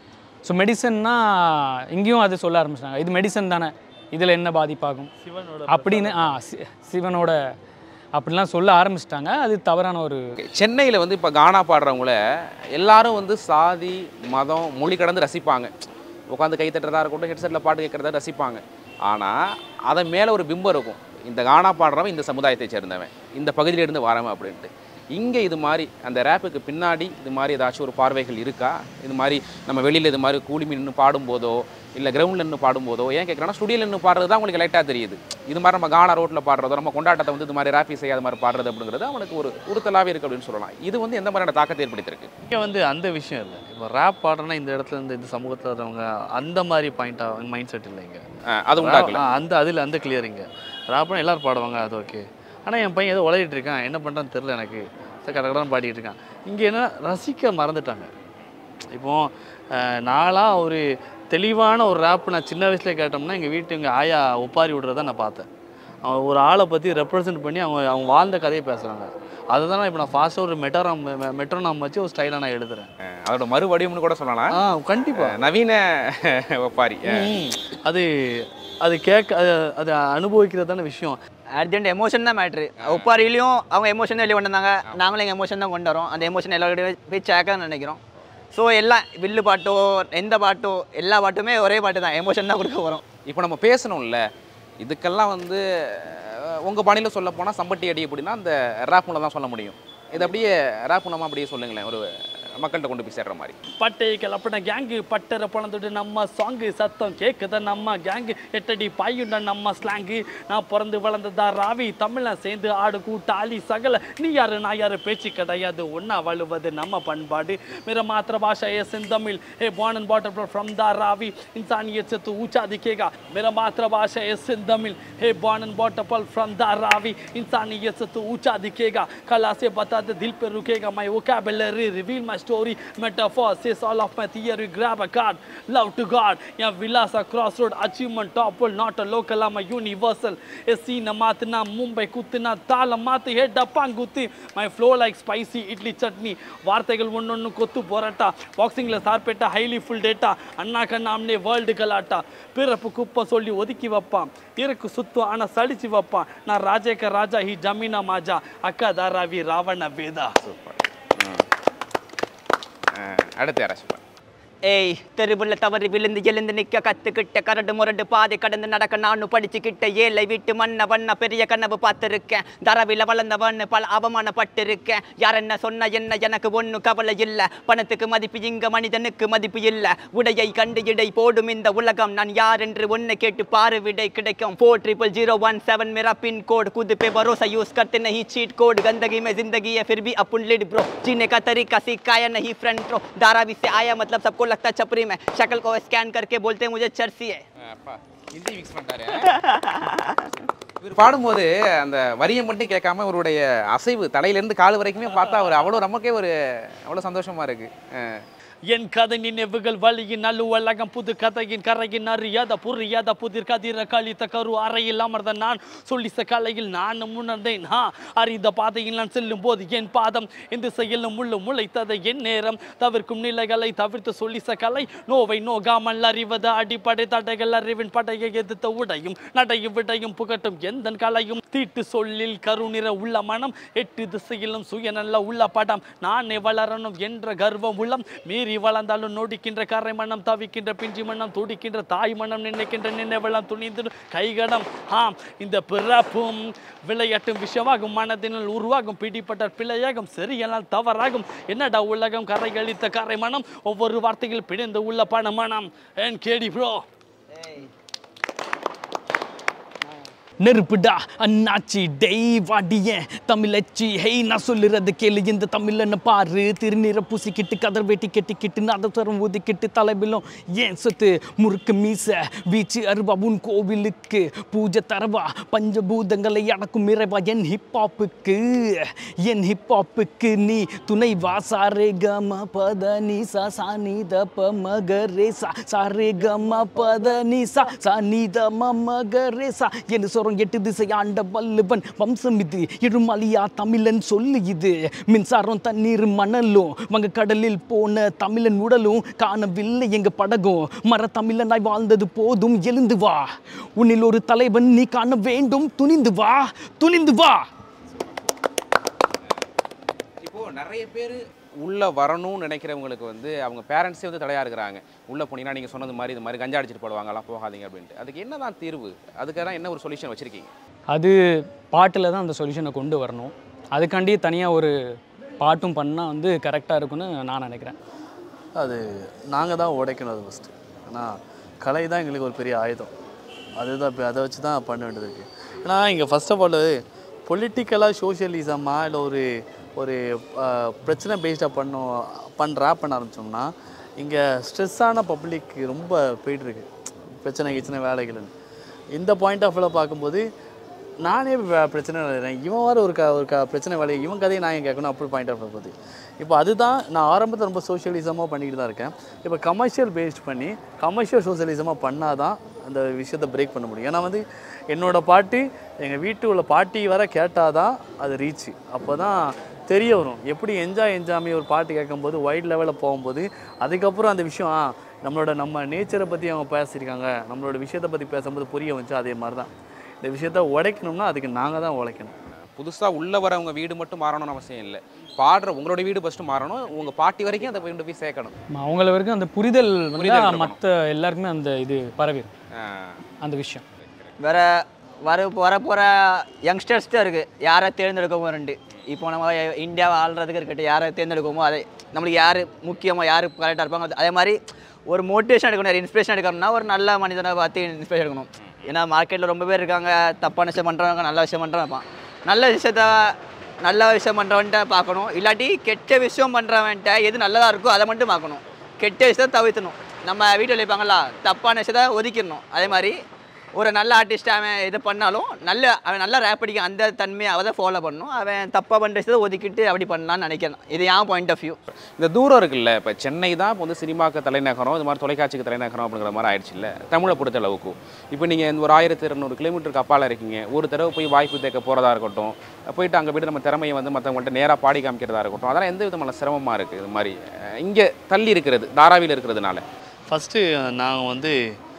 ஸோ மெடிசன்னா இங்கேயும் அது சொல்ல ஆரம்பிச்சிட்டாங்க இது மெடிசன் தானே இதில் என்ன பாதிப்பாகும் அப்படின்னு ஆ சி- சிவனோட அப்படிலாம் சொல்ல ஆரம்பிச்சிட்டாங்க அது தவறான ஒரு சென்னையில் வந்து இப்போ கானா பாடுறவங்கள எல்லாரும் வந்து சாதி மதம் மொழி கடந்து ரசிப்பாங்க உட்காந்து கை தட்டுறதா இருக்கட்டும் ஹெட்செட்டில் பாட்டு கேட்குறதா ரசிப்பாங்க ஆனால் அதன் மேலே ஒரு பிம்பம் இருக்கும் இந்த கானா பாடுறவன் இந்த சமுதாயத்தை சேர்ந்தவன் இந்த பகுதியிலேருந்து வரவன் அப்படின்ட்டு இங்கே இது மாதிரி அந்த ரேப்புக்கு பின்னாடி இது மாதிரி ஏதாச்சும் ஒரு பார்வைகள் இருக்கா இது மாதிரி நம்ம வெளியில் இது மாதிரி கூலி நின்று பாடும்போதோ இல்லை கிரவுண்டில் நின்று பாடும்போதோ ஏன் கேட்குறேன்னா ஸ்டுடியோவில் நின்று பாடுறது தான் உங்களுக்கு லைட்டாக தெரியுது இது மாதிரி நம்ம கானா ரோட்டில் பாடுறதோ நம்ம கொண்டாட்டத்தை வந்து இது மாதிரி ரேப்பி செய்யாத மாதிரி பாடுறது அப்படிங்கிறது அவனுக்கு ஒரு உறுத்தலாகவே இருக்குது அப்படின்னு சொல்லலாம் இது வந்து எந்த மாதிரியான தாக்கத்தை ஏற்படுத்தியிருக்கு இங்கே வந்து அந்த விஷயம் இல்லை இப்போ ரேப் பாடுறேன்னா இந்த இடத்துல இருந்து இந்த சமூகத்தில் இருக்கிறவங்க அந்த மாதிரி பாயிண்ட்டாக மைண்ட் செட் இல்லை இங்கே அஹ் அது உண்டாக்கல ஆ, அந்த அதில் அந்த கிளியரிங்க ரேப்னா எல்லாரும் பாடுவாங்க அது ஓகே ஆனால் என் பையன் ஏதோ உளறிட்டு இருக்கான் என்ன பண்ணுறான்னு தெரில எனக்கு சரி கடகடன்னு பாடிட்டு இருக்கான் இங்கே என்ன ரசிக்க மறந்துட்டாங்க இப்போ அஹ், நாளாக ஒரு தெளிவான ஒரு ரேப் நான் சின்ன வயசுல கேட்டோம்னா எங்கள் வீட்டு எங்கள் ஆயா ஒப்பாரி விடுறத நான் பார்த்தேன் அவன் ஒரு ஆளை பற்றி ரெப்ரசன்ட் பண்ணி அவங்க அவங்க வாழ்ந்த கதையை பேசுகிறாங்க அதுதான் இப்போ நான் ஃபாஸ்ட்டாக ஒரு மெட்டராம் மெட்ரோனாம் வச்சு ஒரு ஸ்டைலாக நான் எழுதுறேன் அஹ் அதோட மறுவடிவம்னு கூட சொல்லலாம் ஆ கண்டிப்பாக அஹ் நவீன ஒப்பாரி அஹ் ம். அது அது கேட்க அது அது அனுபவிக்கிறது தானே விஷயம் அட் தி எமோஷன் தான் மேட்ரு ஒப்பாரிலையும் அவங்க எமோஷன் வெளியே கொண்டு வந்தாங்க நாங்களும் எங்கள் எமோஷன் தான் கொண்டு வரோம் அந்த எமோஷன் எல்லாருடைய போய் சேர்க்க நினைக்கிறோம் ஸோ எல்லாம் வில்லு பாட்டோ எந்த பாட்டோ எல்லா பாட்டுமே ஒரே பாட்டு தான் எமோஷன் தான் கொடுக்க போகிறோம் இப்போ நம்ம பேசணும்ல இதுக்கெல்லாம் வந்து அஹ், உங்க பாணியில் சொல்ல போனால் சம்பட்டி அடி அப்படின்னா அந்த ரேப் மூலம் தான் சொல்ல முடியும் இது அப்படியே ரேப் மூலமாக அப்படியே சொல்லுங்களேன் ஒரு மக்கள்கிட்ட கொண்டு போய் சேர்ற மாதிரி பட்டை கிளப்பின கேங்கு பட்டரை பிறந்துட்டு நம்ம சாங்கு சத்தம் கேட்குத நம்ம கேங்கு எட்டடி பாயுண்ட நம்ம ஸ்லாங்கு நான் பிறந்து வளர்ந்ததா ராவி தமிழன் சேர்ந்து ஆடு கூட்டாளி சகல நீ யாரு நான் யாரு பேச்சு கிடையாது ஒன்றா வாழுவது நம்ம பண்பாடு मेरा मातृभाषा है सिंध तमिल हे born and brought up from the Ravi इंसानियत से तू ऊंचा दिखेगा मेरा मातृभाषा है सिंध तमिल हे born and brought up from the Ravi इंसानियत से तू ऊंचा दिखेगा कला से बता दे दिल पे रुकेगा my vocabulary reveal my story metaphor says all of my theory grab a card love to God yeah vilasa crossroad achievement topple not a local I'm a universal a scene மாத்துனா Mumbai குத்துனா தாளம் மாத்து ஹெட் அப்பாங்குத்து my flow like spicy idli chutney வார்த்தைகள் ஒன்னொன்னு கொத்து போராட்டா பாக்ஸிங்கில் Sarpatta highly full data அண்ணா கண்ணாம்னே world கலாட்டா பிறப்பு குப்பை சொல்லி ஒதுக்கி வைப்பான் இருக்கு சுத்தம் ஆனால் சலிச்சு வைப்பான் நான் ராஜேக்க ராஜா ஹி ஜமீனா மாஜா அக்கா தாராவி ராவண வேதா அஹ் அடுத்து யாராச்சும் ஏய் தெருவுல தவறி விழுந்து எழுந்து நிக்க கத்துக்கிட்ட கரடு முரடு பாதை கடந்து நடக்க நானும் படிச்சுக்கிட்ட ஏழை வீட்டு மண்ண வண்ண பெரிய கனவு பார்த்துருக்கேன் தரவில வளர்ந்தவன் பல அவமானப்பட்டிருக்கேன் யார் என்ன சொன்ன என்ன எனக்கு ஒன்றும் கவலை இல்ல பணத்துக்கு மதிப்பு இங்க மனிதனுக்கு மதிப்பு இல்ல உடையை கண்டு இடை போடும் இந்த உலகம் நான் யார் என்று ஒன்னு கேட்டு பாரு விடை கிடைக்கும் four triple zero one seven मेरा पिन कोड खुद पे भरोसा यूज करते नहीं चीट कोड गंदगी में जिंदगी है फिर भी अपन लिड ब्रो जीने का तरीका सिखाया नहीं फ्रंट रो धारावी से आया मतलब सबको लगता है छपरी में शक्ल को स्कैन करके बोलते हैं मुझे चर्सी है அப்பா ஹிந்தி மிக்ஸ் பண்ணிட்டாரு இவர் பாடும்போது அந்த வரியை மட்டும் கேட்காம இவருடைய அசைவு தலையிலேருந்து கால் வரைக்குமே பார்த்தா அவர் அவ்வளோ நமக்கே ஒரு அவ்வளோ சந்தோஷமா இருக்கு அஹ் என் கதை நினைவுகள் வழியின் அலுவலகம் புது கதையின் கரையின் அறியாத புரியாத புதிர் கதிர கழித்த கரு அறையில் அமர்ந்த நான் சொல்லிச கலையில் நானும் உணர்ந்தேன் ஹா அறிந்த பாதையில் நான் செல்லும் போது என் பாதம் இந்த செயலும் முள்ளு முளைத்தது என் நேரம் தவிர்க்கும் நிலைகளை தவிர்த்து சொல்லிச கலை நோவை நோகாமல் அறிவது அடிப்படை தடைகள் அறிவின் படையை எதிர்த்த உடையும் நடையும் விடையும் புகட்டும் எந்த கலையும் தீட்டு சொல்லில் கருநிற உள்ள மனம் எட்டு திசையிலும் சுயநல்ல உள்ள படம் நானே வளரணும் என்ற கர்வம் உள்ளம் மீறி வளர்ந்தாலும் நொடிக்கின்ற கரை மனம் தவிக்கின்ற பிஞ்சி மனம் துடிக்கின்ற தாய் மனம் நினைக்கின்ற நினைவெல்லாம் துணிந்து கைகடம் ஆம் இந்த பிறப்பும் விளையாட்டும் விஷயமாகும் மனதினுள் உருவாகும் பிடிப்பட்ட பிழையாகும் சரியெல்லாம் தவறாகும் என்னடா உலகம் கரை கழித்த கரை மனம் ஒவ்வொரு வார்த்தையில் பிடிந்து உள்ள பண மனம் என் கேடி ப்ரோ நெருப்புடா அண்ணாச்சி டெய் வாடியேன் தமிழச்சி ஹெய் நான் சொல்லுறது கேளு இந்த தமிழனை பாரு திருநீரை பூசிக்கிட்டு கதர் வெட்டி கெட்டிக்கிட்டு நாதஸ்வரம் ஊதிக்கிட்டு தலைபிலும் ஏன் சொத்து முறுக்கு மீச வீச்சு அருவா உன் கோவிலுக்கு பூஜை தரவா பஞ்சபூதங்களை அடக்கும் இறைவா என் ஹிப்ஹாப்புக்கு என் ஹிப்ஹாப்புக்கு நீ துணை வா சாரே கம பத நீ சா சா நீ த ப மக ரே சா சாரே கம பத நீ சா சா நீ த ம மக ரே சா என்று சொல்றோம் எட்டு திசை ஆண்ட வல்லுவன் வம்சம் இது இருமலியா தமிழன் சொல்லு இது மின்சாரம் தண்ணீர் மணலும் வங்க கடலில் போன தமிழன் உடலும் காணவில்லை எங்க படகும் மர தமிழனாய் வாழ்ந்தது போதும் எழுந்து வா உன்னில் ஒரு தலைவன் நீ காண வேண்டும் துணிந்து வா துணிந்து வா இப்போ நிறைய பேர் உள்ள வரணும்னு நினைக்கிறவங்களுக்கு வந்து அவங்க பேரண்ட்ஸே வந்து தடையா இருக்கிறாங்க உள்ள போனீங்கன்னா நீங்க சொன்னது மாதிரி இது மாதிரி கஞ்சா அடிச்சிட்டு போடுவாங்கலாம் போகாதீங்க அப்படின்ட்டு அதுக்கு என்னதான் தீர்வு அதுக்காக என்ன ஒரு சொல்யூஷன் வச்சிருக்கீங்க அது பாட்டில் தான் அந்த சொல்யூஷனை கொண்டு வரணும் அதுக்காண்டி தனியாக ஒரு பாட்டும் பண்ணால் வந்து கரெக்டாக இருக்கும்னு நான் நினைக்கிறேன் அது நாங்கள் தான் உடைக்கணும் அது ஃபஸ்ட்டு ஏன்னா கலை தான் எங்களுக்கு ஒரு பெரிய ஆயுதம் அதுதான் இப்போ அதை வச்சு தான் பண்ண வேண்டியது இருக்குது ஏன்னா இங்கே ஃபர்ஸ்ட் ஆஃப் ஆல் பொலிட்டிக்கலாக சோஷியலிசமாக இல்லை ஒரு ஒரு ஆஹ், பிரச்சனை பேஸ்டாக பண்ணோம் பண் ரேப் பண்ண ஆரம்பித்தோம்னா இங்கே ஸ்ட்ரெஸ்ஸான பப்ளிக் ரொம்ப போயிட்டுருக்கு பிரச்சனை கிச்சனை வேலைகள்னு இந்த பாயிண்ட் ஆஃப் வியூவில் பார்க்கும்போது நானே வே- பிரச்சனை விளையாடுறேன் இவன் வேறு ஒரு க ஒரு க பிரச்சனை வேலையை இவன் கதையை நான் ஏன் கேட்கணும் அப்படி பாயிண்ட் ஆஃப் போகுது இப்போ அதுதான் நான் ஆரம்பத்தில் ரொம்ப சோஷியலிசமாக பண்ணிக்கிட்டு தான் இருக்கேன் இப்போ கமர்ஷியல் பேஸ்ட் பண்ணி கமர்ஷியல் சோஷியலிசமாக பண்ணால் தான் அந்த விஷயத்தை பிரேக் பண்ண முடியும் ஏன்னா வந்து என்னோட பாட்டு எங்கள் வீட்டு உள்ள பாட்டி வர கேட்டால் தான் அது ரீச் அப்போ தான் தெரிய வரும் எப்படி என்ஜாய் என்ஜாமி ஒரு பாட்டு கேட்கும்போது வைட் லெவலில் போகும்போது அதுக்கப்புறம் அந்த விஷயம் ஆ, நம்மளோட நம்ம நேச்சரை பற்றி அவங்க பேசியிருக்காங்க நம்மளோட விஷயத்தை பற்றி பேசும்போது புரிய வந்துச்சு அதே மாதிரி தான் இந்த விஷயத்த உடைக்கணும்னா அதுக்கு நாங்கள் தான் உழைக்கணும் புதுசா உள்ள வரவங்க வீடு மட்டும் மாறணும்னு அவசியம் இல்லை பாடுற உங்களோட வீடு ஃபர்ஸ்ட் மாறணும் உங்க பாட்டி வரைக்கும் அதை கொண்டு போய் சேர்க்கணும் ம- அவங்கள வரைக்கும் அந்த புரிதல் புரிதல் வந்து இருக்கணும். மற்ற எல்லாருக்குமே அந்த இது பரவிடும் ஆ. அந்த விஷயம் வேற வர வரப்போகிற யங்ஸ்டர்ஸ் தான் இருக்குது யாரை தேர்ந்தெடுக்கமோ ரெண்டு இப்போ நம்ம இந்தியாவை ஆள்றதுக்கு இருக்கட்டும் யாரை தேர்ந்தெடுக்கமோ அதை நம்மளுக்கு யார் முக்கியமாக யார் கரெக்டாக இருப்பாங்க அது- அதே மாதிரி ஒரு மோட்டிவேஷன் எடுக்கணும் இன்ஸ்பிரேஷன் எடுக்கணும்னா ஒரு நல்ல மனிதனை பார்த்து இன்ஸ்பிரேஷன் எடுக்கணும் ஏன்னா மார்க்கெட்டில் ரொம்ப பேர் இருக்காங்க தப்பான விஷயம் பண்ணுறவங்க நல்ல விஷயம் பண்ணுறவங்க இருப்பான் நல்ல விஷயத்த நல்ல விஷயம் பண்ணுறவன்ட்ட பார்க்கணும் இல்லாட்டி கெட்ட விஷயம் பண்ணுறவன்ட்ட எது நல்லதாக இருக்கோ அதை மட்டும் பார்க்கணும் கெட்ட விஷயத்தை தவிர்த்தணும் நம்ம வீட்டில் இருப்பாங்களா தப்பான விஷயத்த ஒதுக்கிடணும் அதே மாதிரி ஒரு நல்ல ஆர்டிஸ்ட் அவன் இது பண்ணாலும் நல்ல அவன் நல்லா ரேப் அடிக்க அந்த தன்மையை அவன் தான் ஃபாலோ பண்ணணும் அவன் தப்பாக பண்ணுற விஷயத்தை ஒதுக்கிட்டு அப்படி பண்ணலாம்னு நினைக்கிறேன் இது என் பாயிண்ட் ஆஃப் வியூ இந்த தூரம் இருக்குல்ல இப்போ சென்னை தான் இப்போ வந்து சினிமாக்கு தலைநகரம் இது மாதிரி தொலைக்காட்சிக்கு தலைநகரம் அப்படிங்கிற மாதிரி ஆயிடுச்சு இல்லை தமிழை பொறுத்த அளவுக்கு இப்போ நீங்கள் இந்த ஒரு ஆயிரத்தி இரநூறு கிலோமீட்டருக்கு அப்பால் இருக்கீங்க ஒரு தடவை போய் வாய்ப்பு தேக்க போகிறதா இருக்கட்டும் போயிட்டு அங்கே போயிட்டு நம்ம திறமையை வந்து மற்றவங்கள்ட்ட நேராக பாடி காமிக்கிறதா இருக்கட்டும் அதெல்லாம் எந்த விதமான சிரமமாக இருக்குது இது மாதிரி இங்கே தள்ளி இருக்கிறது தாராவியில் இருக்கிறதுனால ஃபஸ்ட்டு நாங்கள் வந்து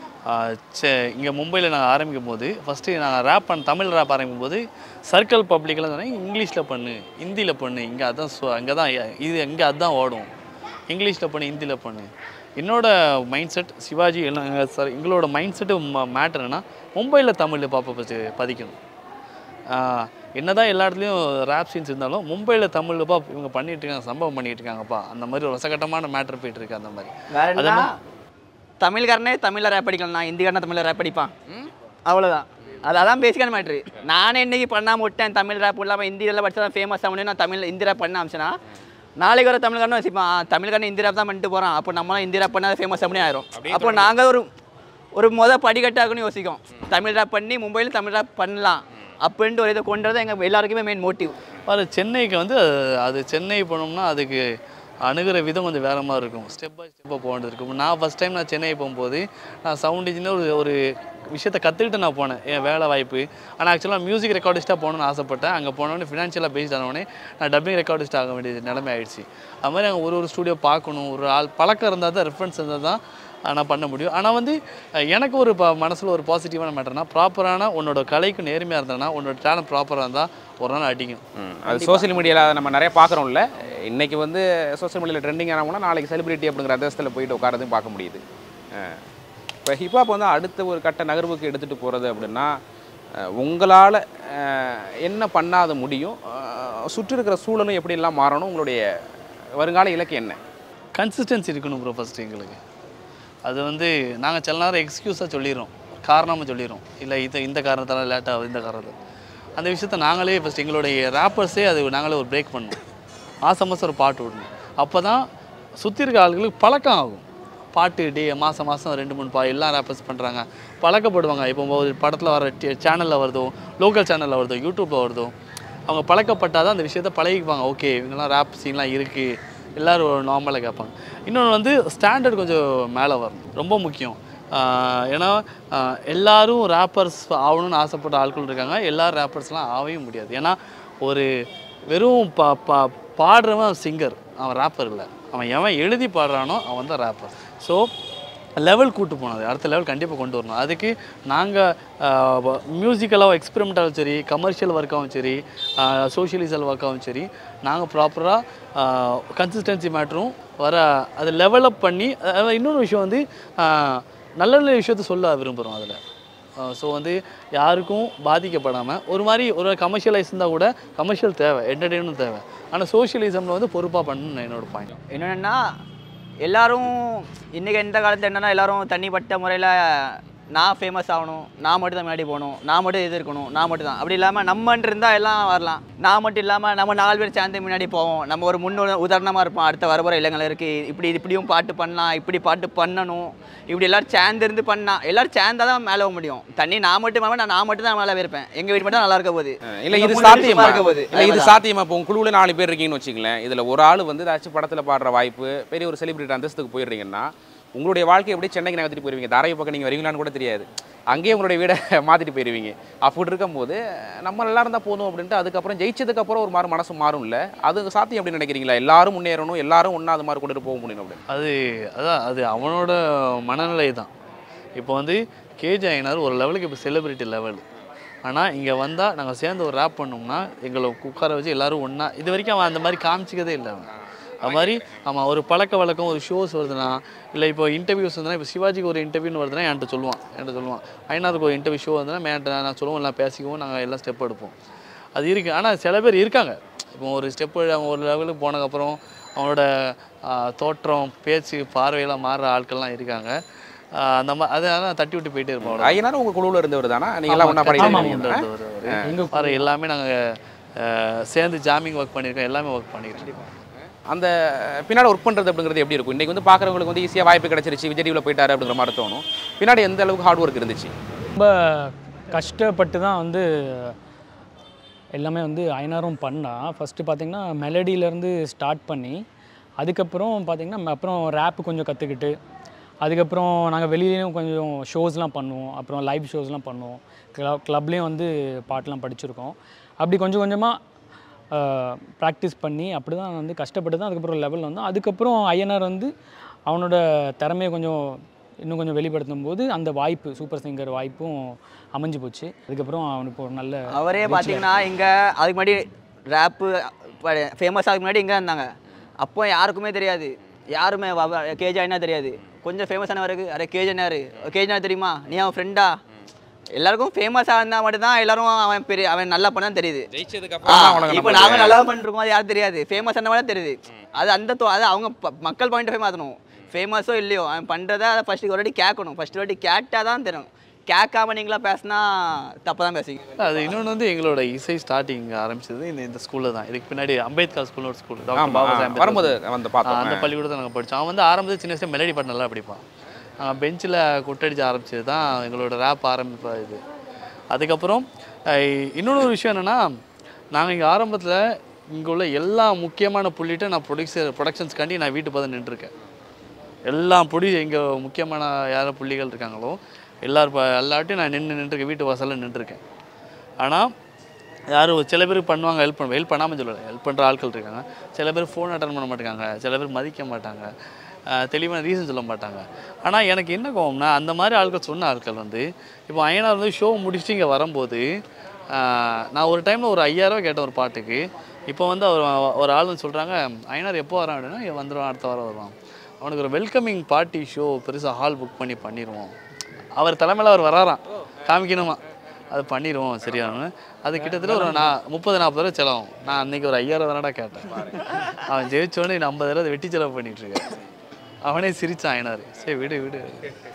இங்கே மும்பையில் நாங்கள் ஆரம்பிக்கும் போது ஃபஸ்ட்டு நாங்கள் ரேப் பண்ண தமிழ் ரேப் ஆரம்பிக்கும் போது சர்க்கிள் பப்ளிக்கெல்லாம் சொன்னேன் இங்கிலீஷில் பண்ணு ஹிந்தியில் பண்ணு இங்கே அதான் ஸோ அங்கே தான் இது இங்கே அதான் ஓடும் இங்கிலீஷில் பண்ணு ஹிந்தியில் பண்ணு என்னோட மைண்ட் செட் சிவாஜி எல்லாம் சார் எங்களோட மைண்ட் செட்டு மேட்டர் என்னன்னா மும்பையில் தமிழ் பாப்பா பத்தி பதிக்கணும் ஆஹ் என்னதான் எல்லா இடத்துலையும் ரேப் சீன்ஸ் இருந்தாலும் மும்பையில் தமிழ்ப்பா இவங்க பண்ணிட்டு இருக்காங்க சம்பவம் பண்ணிட்டு இருக்காங்கப்பா அந்த மாதிரி ஒரு ரசகட்டமான மேட்டர் போயிட்டு இருக்கு அந்த மாதிரி வேற அதே என்ன மாதிரி- தமிழ்காரனே தமிழில் ரேப் அடிக்கலாம் நான் ஹிந்திக்காரனே தமிழில் ரேப் அடிப்பான் அவ்வளோதான் அது அதான் பேசிக்கான மேட்ரு நானே இன்னைக்கு பண்ணாம விட்டேன் தமிழ் ரேப் இல்லாமல் ஹிந்தியில் படிச்சா தான் ஃபேமஸ் ஆகணும் நான் தமிழ் ஹிந்தி ரேப் பண்ண ஆரம்பிச்சேன்னா நாளைக்கு வர தமிழ்காரனும் வச்சுப்பான் ஆ, தமிழ்காரன் ஹிந்தி ரேப் தான் பண்ணிட்டு போகிறான் அப்போ நம்மளாம் ஹிந்தி ரேப் பண்ணால் ஃபேமஸ் அப்படி ஆயிரும் அப்போ நாங்கள் ஒரு ஒரு முத படிக்கட்டாகணும் யோசிக்கும் தமிழ் ரேப் பண்ணி மும்பையில் தமிழ் ரேப் பண்ணலாம் அப்படின்ட்டு ஒரு இதை கொண்டு வரது எங்கள் எல்லாருக்குமே மெயின் மோட்டிவ் அது சென்னைக்கு வந்து அது- அது சென்னை போனோம்னா அதுக்கு அணுகிற விதம் கொஞ்சம் வேற மாதிரி இருக்கும் ஸ்டெப் பை ஸ்டெப்பாக போக வேண்டியது இருக்கும் நான் ஃபஸ்ட் டைம் நான் சென்னை போகும்போது நான் சவுண்ட் இன்ஜினியர் ஒரு ஒரு விஷயத்தை கற்றுக்கிட்டு நான் போனேன் என் வேலை வாய்ப்பு ஆனால் ஆக்சுவலாக மியூசிக் ரெக்கார்டிஸ்ட்டாக போகணும்னு ஆசைப்பட்டேன் அங்கே போனோடனே ஃபினான்ஷியலாக பேஸ்ட் ஆனவொடனே நான் டப்பிங் ரெக்கார்டிஸ்ட் ஆக வேண்டிய நிலைமை ஆயிடுச்சு அது மாதிரி அங்கே ஒரு ஒரு ஸ்டூடியோ பார்க்கணும் ஒரு ஆள் பழக்கம் இருந்தால் தான் ரெஃபரன்ஸ் இருந்தால் தான் நான் பண்ண முடியும் ஆனால் வந்து அஹ், எனக்கு ஒரு ப மனசில் ஒரு பாசிட்டிவான மேட்டர்னா ப்ராப்பரான உன்னோட கலைக்கு நேர்மையாக இருந்தேன்னா உன்னோட டேலண்ட் ப்ராப்பராக இருந்தால் ஒரு நாள் அடிக்கும் ம், அது சோஷியல் மீடியாவில் நம்ம நிறைய பார்க்குறோம்ல இன்னைக்கு வந்து சோஷியல் மீடியாவில் ட்ரெண்டிங் ஆனவங்கன்னா நாளைக்கு செலிபிரிட்டி அப்படிங்கிற அந்தஸ்தில் போயிட்டு உட்காரதையும் பார்க்க முடியுது இப்போ ஹிப்ஹாப் வந்து அடுத்த ஒரு கட்ட நகர்வுக்கு எடுத்துகிட்டு போகிறது அப்படின்னா உங்களால் என்ன பண்ணாத முடியும் அஹ், சுற்றி இருக்கிற சூழலும் எப்படி எல்லாம் மாறணும் உங்களுடைய வருங்கால இலக்கு என்ன கன்சிஸ்டன்சி இருக்கணும் ப்ரோ ஃபஸ்ட்டு எங்களுக்கு அது வந்து நாங்கள் சில நேரம் எக்ஸ்கியூஸாக சொல்லிடுறோம் காரணமும் சொல்லிடும் இல்லை இது இந்த காரணத்தால் லேட் ஆகுது இந்த காரணத்தால் அந்த விஷயத்த நாங்களே ஃபஸ்ட் எங்களுடைய ரேப்பர்ஸே அது நாங்களே ஒரு பிரேக் பண்ணோம் மாதம் மாதம் ஒரு பாட்டு விடணும் அப்போ தான் சுற்றி இருக்க ஆளுங்களுக்கு பழக்கம் ஆகும் பாட்டு டே மாதம் மாதம் ரெண்டு மூணு பா எல்லா ரேப்பர்ஸ் பண்ணுறாங்க பழக்கப்படுவாங்க இப்போ ஒரு படத்தில் வர சேனலில் வருதோ லோக்கல் சேனலில் வருதோ யூடியூப்பில் வருதோ அவங்க பழக்கப்பட்டால் தான் அந்த விஷயத்த பழகிக்குவாங்க ஓகே இவங்கெல்லாம் ரேப் சீன்லாம் இருக்குது எல்லோரும் நார்மலாக கேட்பாங்க இன்னொன்று வந்து ஸ்டாண்டர்ட் கொஞ்சம் மேலே வரும் ரொம்ப முக்கியம் ஆஹ் ஏன்னா ஆஹ் எல்லாரும் ரேப்பர்ஸ் ஆகணும்னு ஆசைப்பட்ட ஆட்கள் இருக்காங்க எல்லா ரேப்பர்ஸ்லாம் ஆகவே முடியாது ஏன்னா ஒரு வெறும் பா பா பாடுறவன் சிங்கர் அவன் ரேப்பர் இல்லை அவன் எவன் எழுதி பாடுறானோ அவன் தான் ரேப்பர் ஸோ லெவல் கூட்டு போனது அடுத்த லெவல் கண்டிப்பாக கொண்டு வரணும் அதுக்கு நாங்கள் மியூசிக்கலாக எக்ஸ்பெரிமெண்ட்டாகவும் சரி கமர்ஷியல் ஒர்க்காகவும் சரி சோஷியலிசல் ஒர்க்காகவும் சரி நாங்கள் ப்ராப்பராக கன்சிஸ்டன்சி மேட்டரும் வர அதை லெவலப் பண்ணி அஹ் இன்னொரு விஷயம் வந்து ஆஹ் நல்ல நல்ல விஷயத்த சொல்ல விரும்புகிறோம் அதில் ஸோ வந்து யாருக்கும் பாதிக்கப்படாமல் ஒரு மாதிரி ஒரு கமர்ஷியலைஸ் இருந்தால் கூட கமர்ஷியல் தேவை என்டர்டெயினும் தேவை ஆனால் சோஷியலிசமில் வந்து பொறுப்பாக பண்ணணும்னு என்னோட பாயிண்ட் என்னென்னா எல்லாரும் இன்றைக்கி இந்த காலத்தில் என்னென்னா எல்லாரும் தனிப்பட்ட முறையில் நான் ஃபேமஸ் ஆகணும் நான் மட்டும் தான் முன்னாடி போகணும் நான் மட்டும் இது இருக்கணும் நான் மட்டும் தான் அப்படி இல்லாமல் நம்மன்ட்டு இருந்தால் எல்லாம் வரலாம் நான் மட்டும் இல்லாமல் நம்ம நாலு பேர் சேர்ந்து முன்னாடி போவோம் நம்ம ஒரு முன் உதாரணமாக இருப்போம் அடுத்த வரப்போகிற இளைஞர்களுக்கு இப்படி இப்படியும் பாட்டு பண்ணலாம் இப்படி பாட்டு பண்ணணும் இப்படி எல்லாரும் சேர்ந்து இருந்து பண்ணா எல்லாரும் சேர்ந்தா தான் மேலே போக முடியும் தண்ணி நான் மட்டும் இல்லாமல் நான் நான் மட்டும் தான் மேலே இருப்பேன் எங்கள் வீட்டு மட்டும் தான் நல்லா இருக்க போகுது இல்ல எங்க இது மூணு பேர் சாத்தியமா சும்மா இருக்க போகுது இல்ல இது சாத்தியமா இப்போ உங்க குழுவில் நாலு பேர் இருக்கீங்கன்னு வச்சுங்களேன் இதுல ஒரு ஆள் வந்து ஏதாச்சும் படத்துல பாடுற வாய்ப்பு பெரிய ஒரு செலிபிரிட்டி அந்தஸ்துக்கு போயிடுறீங்கன்னா உங்களுடைய வாழ்க்கை எப்படி சென்னைக்கு நகர்த்திட்டு போயிருவீங்க தாரை பக்கம் நீங்க வருவீங்களான்னு கூட தெரியாது அங்கேயே உங்களுடைய வீடை மாத்திட்டு போயிருவீங்க அப்படி இருக்கும்போது நம்ம நல்லா இருந்தா போதும் அப்படின்ட்டு அதுக்கப்புறம் ஜெயிச்சதுக்கு அப்புறம் ஒரு மாதிரி மனசு மாறும்ல அது சாத்தியம் அப்படின்னு நினைக்கிறீங்களா எல்லாரும் முன்னேறணும் எல்லாரும் ஒண்ணா அது மாதிரி கொண்டுட்டு போக முடியும் அப்படின்னு அது அதான் அது அவனோட மனநிலை தான் இப்போ வந்து கேஜி ஐயனார் ஒரு லெவலுக்கு இப்போ செலிபிரிட்டி லெவல் ஆனால் இங்கே வந்தால் நாங்கள் சேர்ந்து ஒரு ரேப் பண்ணோம்னா எங்களை உட்கார வச்சு எல்லாரும் ஒன்றா இது வரைக்கும் அவன் அந்த மாதிரி காமிச்சிக்கதே இல்லை அவன் அது மாதிரி ஆமாம் ஒரு பழக்க வழக்கம் ஒரு ஷோஸ் வருதுன்னா இல்லை இப்போ இன்டர்வியூஸ் வருதுன்னா இப்போ சிவாஜிக்கு ஒரு இன்டர்வியூன்னு வருதுன்னா என்கிட்ட சொல்லுவான் என்கிட்ட சொல்லுவான் ஐநாருக்கு ஒரு இன்டர்வியூ ஷோ வருதுன்னா மேன்ட்ட நான் சொல்லுவோம் எல்லாம் பேசிக்குவோம் நாங்கள் எல்லாம் ஸ்டெப் எடுப்போம் அது இருக்குது ஆனால் சில பேர் இருக்காங்க இப்போ ஒரு ஸ்டெப்பு அவங்க ஒரு லெவலுக்கு போனதுக்கப்புறம் அவனோட ஆ, தோற்றம் பேச்சு பார்வையெல்லாம் மாறுற ஆட்கள்லாம் இருக்காங்க ஆ, அந்த மாதிரி அதனால தட்டி விட்டு போயிட்டே இருப்போம் அவ்வளவுதான். ஐயனாரும் உங்க குழுவில் இருந்தவர் தானா நீங்க எல்லாம் ஒண்ணா ஆமா, படிக்கிறீங்க உண்டு, உண்டு, உண்டு, உண்டு. வர எல்லாமே நாங்கள் சேர்ந்து ஜாமிங் ஒர்க் பண்ணியிருக்கோம் எல்லாமே ஒர்க் பண்ணியிருக்கோம் அந்த பின்னாடி ஒர்க் பண்ணுறது அப்படிங்கிறது எப்படி இருக்கும் இன்றைக்கி வந்து பார்க்குறவங்களுக்கு வந்து ஈஸியாக வாய்ப்பு கிடைச்சிருச்சு விஜய் டிவியில் போயிட்டாரு அப்படிங்கிற மாதிரி தோணும் பின்னாடி எந்த அளவுக்கு ஹார்ட் ஒர்க் இருந்துச்சு ரொம்ப கஷ்டப்பட்டு தான் வந்து எல்லாமே வந்து ஐநாரும் பண்ணா ஃபஸ்ட்டு பார்த்தீங்கன்னா மெலடியிலேருந்து ஸ்டார்ட் பண்ணி அதுக்கப்புறம் பார்த்தீங்கன்னா அப்புறம் ரேப் கொஞ்சம் கற்றுக்கிட்டு அதுக்கப்புறம் நாங்கள் வெளியிலையும் கொஞ்சம் ஷோஸ்லாம் பண்ணுவோம் அப்புறம் லைவ் ஷோஸ்லாம் பண்ணுவோம் க்ளப் க்ளப்லேயும் வந்து பாட்டெலாம் படிச்சிருக்கோம் அப்படி கொஞ்சம் கொஞ்சமாக ப்ராக்டிஸ் பண்ணி அப்படி தான் வந்து கஷ்டப்பட்டு தான் அதுக்கப்புறம் லெவலில் வந்தோம் அதுக்கப்புறம் ஐஎன்ஆர் வந்து அவனோட திறமையை கொஞ்சம் இன்னும் கொஞ்சம் வெளிப்படுத்தும் போது அந்த வாய்ப்பு சூப்பர் சிங்கர் வாய்ப்பும் அமைஞ்சு போச்சு அதுக்கப்புறம் அவனுக்கு ஒரு நல்ல அவரே பார்த்தீங்கன்னா இங்கே அதுக்கு முன்னாடி ரேப்பு ஃபேமஸ் ஆகுக்கு முன்னாடி இங்கே இருந்தாங்க அப்போ யாருக்குமே தெரியாது யாருமே கேஜா என்ன தெரியாது கொஞ்சம் ஃபேமஸானவருக்கு அரே கேஜனாரு கேஜனா தெரியுமா நீ அவன் ஃப்ரெண்டா எல்லாருக்கும் ஃபேமஸாக இருந்தால் மட்டும்தான் எல்லாரும் அவன் பெரிய அவன் நல்லா பண்ணா தெரியுது ஜெயிச்சதுக்கு இப்போ நாங்கள் நல்லா பண்ணிருக்கோம் அது யாரும் தெரியாது ஃபேமஸ் ஆன மாதிரி தெரியுது அது அந்த தோ- அது அவங்க ப- மக்கள் பாயிண்ட் ஆஃப் மாற்றணும் ஃபேமஸோ இல்லையோ அவன் பண்ணுறத அதை ஃபஸ்ட்டு ஒரு வாட்டி கேட்கணும் ஃபஸ்ட்டு வாட்டி கேட்டால் தான் தெரியும் கேட்காம நீங்களா பேசினா தப்பு தான் பேசுவீங்க அது இன்னொன்று வந்து எங்களோட இசை ஸ்டார்டிங் ஆரம்பிச்சது இந்த இந்த ஸ்கூலில் தான் இதுக்கு பின்னாடி அம்பேத்கர் ஸ்கூல்னு ஒரு ஸ்கூல் டாக்டர் ஆமா, பாபா சாஹேப் வரும்போது அம்பேத்கர் வந்து பார்த்தோம். அந்த பள்ளிக்கூடத்தை நாங்கள் படித்தோம் அவன் வந்து ஆரம்பத்தில் சின்ன வயசுல மெலடி பாட்டு நல்லா படிப்பான் பெஞ்சில் கொட்டடிச்சு ஆரம்பிச்சது தான் எங்களோட ரேப் ஆரம்பிப்பா இது அதுக்கப்புறம் அஹ், இன்னொரு ஒரு விஷயம் என்னென்னா நாங்கள் இங்கே ஆரம்பத்தில் இங்கே உள்ள எல்லா முக்கியமான புள்ளிட்ட நான் ப்ரொடியூசர் ப்ரொடக்ஷன்ஸ்க்காண்டி நான் வீட்டு பார்த்து நின்றுருக்கேன் எல்லா புடி இங்கே முக்கியமான யார புள்ளிகள் இருக்காங்களோ எல்லாரும் ப- எல்லார்ட்டையும் நான் நின்று நின்றுருக்கேன் வீட்டு வாசலில் நின்றுருக்கேன் ஆனால் யாரும் சில பேர் பண்ணுவாங்க ஹெல்ப் பண்ணுவாங்க ஹெல்ப் பண்ணாமல் சொல்லலை ஹெல்ப் பண்ணுற ஆட்கள் இருக்காங்க சில பேர் ஃபோன் அட்டன் பண்ண மாட்டாங்க சில பேர் மதிக்க மாட்டாங்க ஆஹ் தெளிவான ரீசன் சொல்ல மாட்டாங்க ஆனால் எனக்கு என்ன கோவம்னா அந்த மாதிரி ஆட்கள் சொன்ன ஆட்கள் வந்து இப்போ ஐயனார் வந்து ஷோ முடிச்சுட்டு இங்கே வரும்போது ஆஹ் நான் ஒரு டைமில் ஒரு ஐயாயிரம் கேட்டேன் ஒரு பாட்டுக்கு இப்போ வந்து அவர் ஒரு ஆள் வந்து சொல்கிறாங்க ஐயனார் எப்போ வரான் அப்படின்னா இவன் வந்துடுவான் அடுத்த வாரம் வருவான் அவனுக்கு ஒரு வெல்கமிங் பார்ட்டி ஷோ பெருசாக ஹால் புக் பண்ணி பண்ணிடுவோம் அவர் தலைமையில் அவர் வராராம் காமிக்கணுமா அது பண்ணிடுவோம் சரியானு அது கிட்டத்தட்ட ஒரு நான் முப்பது நாற்பது ரூபா செலவும் நான் அன்னைக்கு ஒரு ஐயாயிரம் தானடா கேட்டேன் அவன் ஜெயிச்சோடனே நான் ஐம்பது ரூபா வெட்டி செலவு பண்ணிட்டு இருக்கேன் அவனே சிரிச்சான் ஐனாரு சரி விடு விடு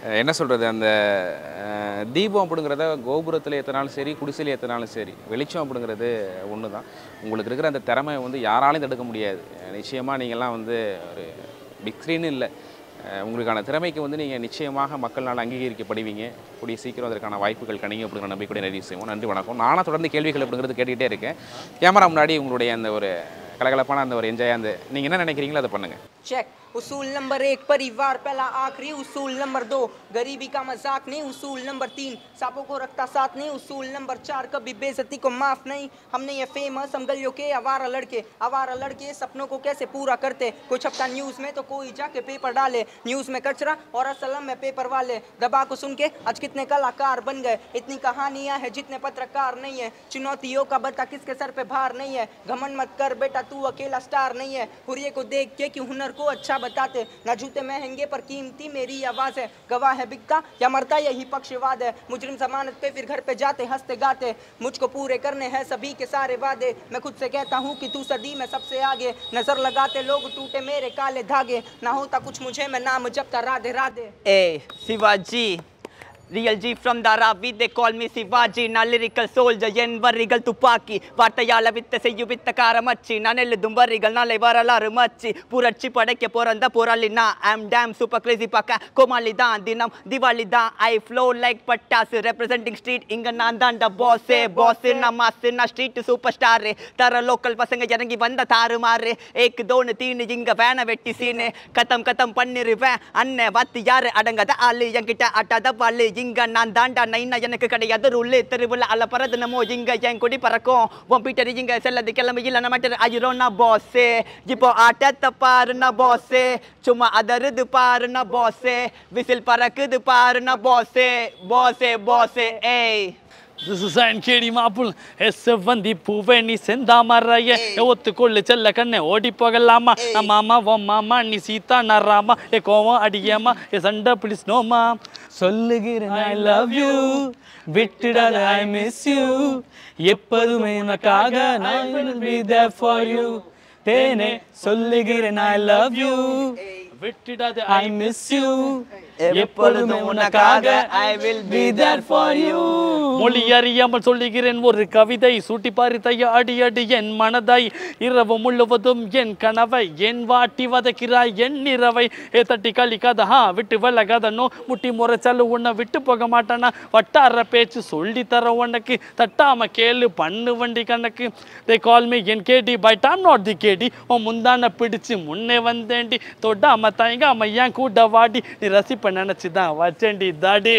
அஹ், என்ன சொல்கிறது அந்த அஹ், தீபம் அப்படிங்கிறத கோபுரத்தில் ஏற்றினாலும் சரி குடிசையில் ஏற்றினாலும் சரி வெளிச்சம் அப்படிங்கிறது ஒன்று தான் உங்களுக்கு இருக்கிற அந்த திறமை வந்து யாராலையும் தடுக்க முடியாது நிச்சயமாக நீங்கள்லாம் வந்து ஒரு பிக் ஸ்க்ரீன் இல்லை அஹ், உங்களுக்கான திறமைக்கு வந்து நீங்கள் நிச்சயமாக மக்கள்னால் அங்கீகரிக்கப்படுவீங்க கூடிய சீக்கிரம் அதற்கான வாய்ப்புகள் கணிங்க அப்படிங்கிற நம்பிக்கையுடைய நிறைவு செய்வோம் நன்றி வணக்கம் நானும் தொடர்ந்து கேள்விகள் அப்படிங்கிறது கேட்டுக்கிட்டே இருக்கேன் கேமரா முன்னாடி உங்களுடைய அந்த ஒரு கலகலப்பான அந்த ஒரு என்ஜாய் அந்த நீங்கள் என்ன நினைக்கிறீங்களோ அதை பண்ணுங்கள் चेक उसूल नंबर एक परिवार पहला आखिरी उसूल नंबर दो गरीबी का मजाक नहीं उसूल नंबर तीन सांपों को रखता साथ नहीं उसूल नंबर चार कभी बेइज्जती को माफ नहीं हमने ये फेमस हम गलियों के आवारा लड़के आवारा लड़के सपनों को कैसे पूरा करते कोई छपता न्यूज में तो कोई जाके पेपर डाले न्यूज में कचरा और असलम में पेपर वाले दबा को सुन के आज कितने कलाकार बन गए इतनी कहानियां हैं जितने पत्रकार नहीं है चुनौतियों का बता किसके सर पे भार नहीं है घमंड मत कर बेटा तू अकेला स्टार नहीं है हुरिये को देख के कि हुनर को अच्छा बताते ना जूते महंगे पर कीमती मेरी आवाज है गवाह है बिकता या मरता यही पक्षवाद है मुजरिम जमानत पे फिर घर पे जाते हंसते गाते मुझको पूरे करने हैं सभी के सारे वादे मैं खुद से कहता हूँ कि तू सदी में सबसे आगे नजर लगाते लोग टूटे मेरे काले धागे ना होता कुछ मुझे मैं नाम जपता Radhe Radhe Hey, Shivaji. Real G from Dharavi, they call me Shivaji. நான் lyrical soldier, என் வரிகள் துப்பாக்கி வார்த்தையால வித்த செய்யும் வித்தக்கார மச்சி நான் எழுதும் வரிகள் நாளை வரலாறு மச்சி புரட்சி படைக்க பிறந்த போராளி நான் ஐம் டேம் சூப்பர் கிரேசி பார்க்க கோமாளி தான் தினம் திவாலி தான் ஐ ஃப்ளோ லைக் பட்டாசு ரெப்ரசென்டிங் ஸ்ட்ரீட் இங்க நான் தான்டா பாஸே பாஸ் நான் மாசு நான் ஸ்ட்ரீட் சூப்பர் ஸ்டாரு தர லோக்கல் பசங்க இறங்கி வந்த தாறுமாறு ஏக்கு தோனு தீனு இங்க வேன வெட்டி சீனு கத்தம் கத்தம் பண்ணிருவேன் அண்ணன் வாத்து யாரு அடங்காத ஆளு என்கிட்ட ஆட்டாத பாலு இங்க நான் தாண்டா நைனா எனக்கு கிடையாது ரூலு தெருவில் அல பறதுனமோ இங்க என் கொடி பறக்கும் உன் பீட்டர் இங்க செல்லது கிளம்பி இல்ல நம்ம ஆயிரோனா பாஸே இப்போ ஆட்டத்தை பாருனா பாஸே சும்மா அதருது பாருனா பாஸே விசில் பறக்குது பாருனா பாஸே பாஸே பாஸே ஏய் This is an கேடி மாப்புள் எஸ் செவ்வந்தி பூவே நீ செந்தாமரைய ஒத்துக்கொள்ளு செல்ல கண்ணே ஓடி போகலாமா நம்ம மாமா ஓ மாமா நீ சீதா நான் ராமா ஏ கோவம் அடியேமா ஏ சண்டை பிடிஸ் நோமா சொல்லுகிறேன் ஐ லவ் யூ விட்டுடாத ஐ மிஸ் யூ எப்போதுமே உனக்காக நான் will be there for you தேனே சொல்லுகிறேன் ஐ லவ் யூ விட்டுடாத ஐ மிஸ் யூ எப்பொழுதும் உனக்காக I will be there for you மொழி அறியாமல் சொல்லுகிறேன் ஒரு கவிதை சூட்டி பாரித்தைய அடி அடி என் மனதை இரவு முழுவதும் என் கனவை என் வாட்டி வதக்கிறாய் என் இரவை ஏ தட்டி கழிக்காத ஹா விட்டு விலகாத நோ முட்டி முறைச்சாலும் உன்னை விட்டு போக மாட்டானா வட்டார பேச்சு சொல்லி தர உனக்கு தட்டாம கேளு பண்ணு வண்டி கணக்கு தே கால் மீ என் கேடி பட் ஐம் நாட் தி கேடி உன் முந்தான பிடிச்சு முன்னே வந்தேண்டி தொடாம தயங்காம ஏன் கூட வாடி நீ ரசிப்ப நினைச்சுதான் வச்சேண்டி தாடி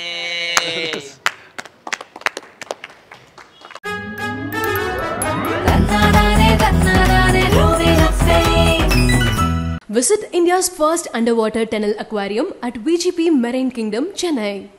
தன்னானே தன்னானே ரூபி ஹப்சே Visit India's first underwater tunnel aquarium at VGP Marine Kingdom, Chennai.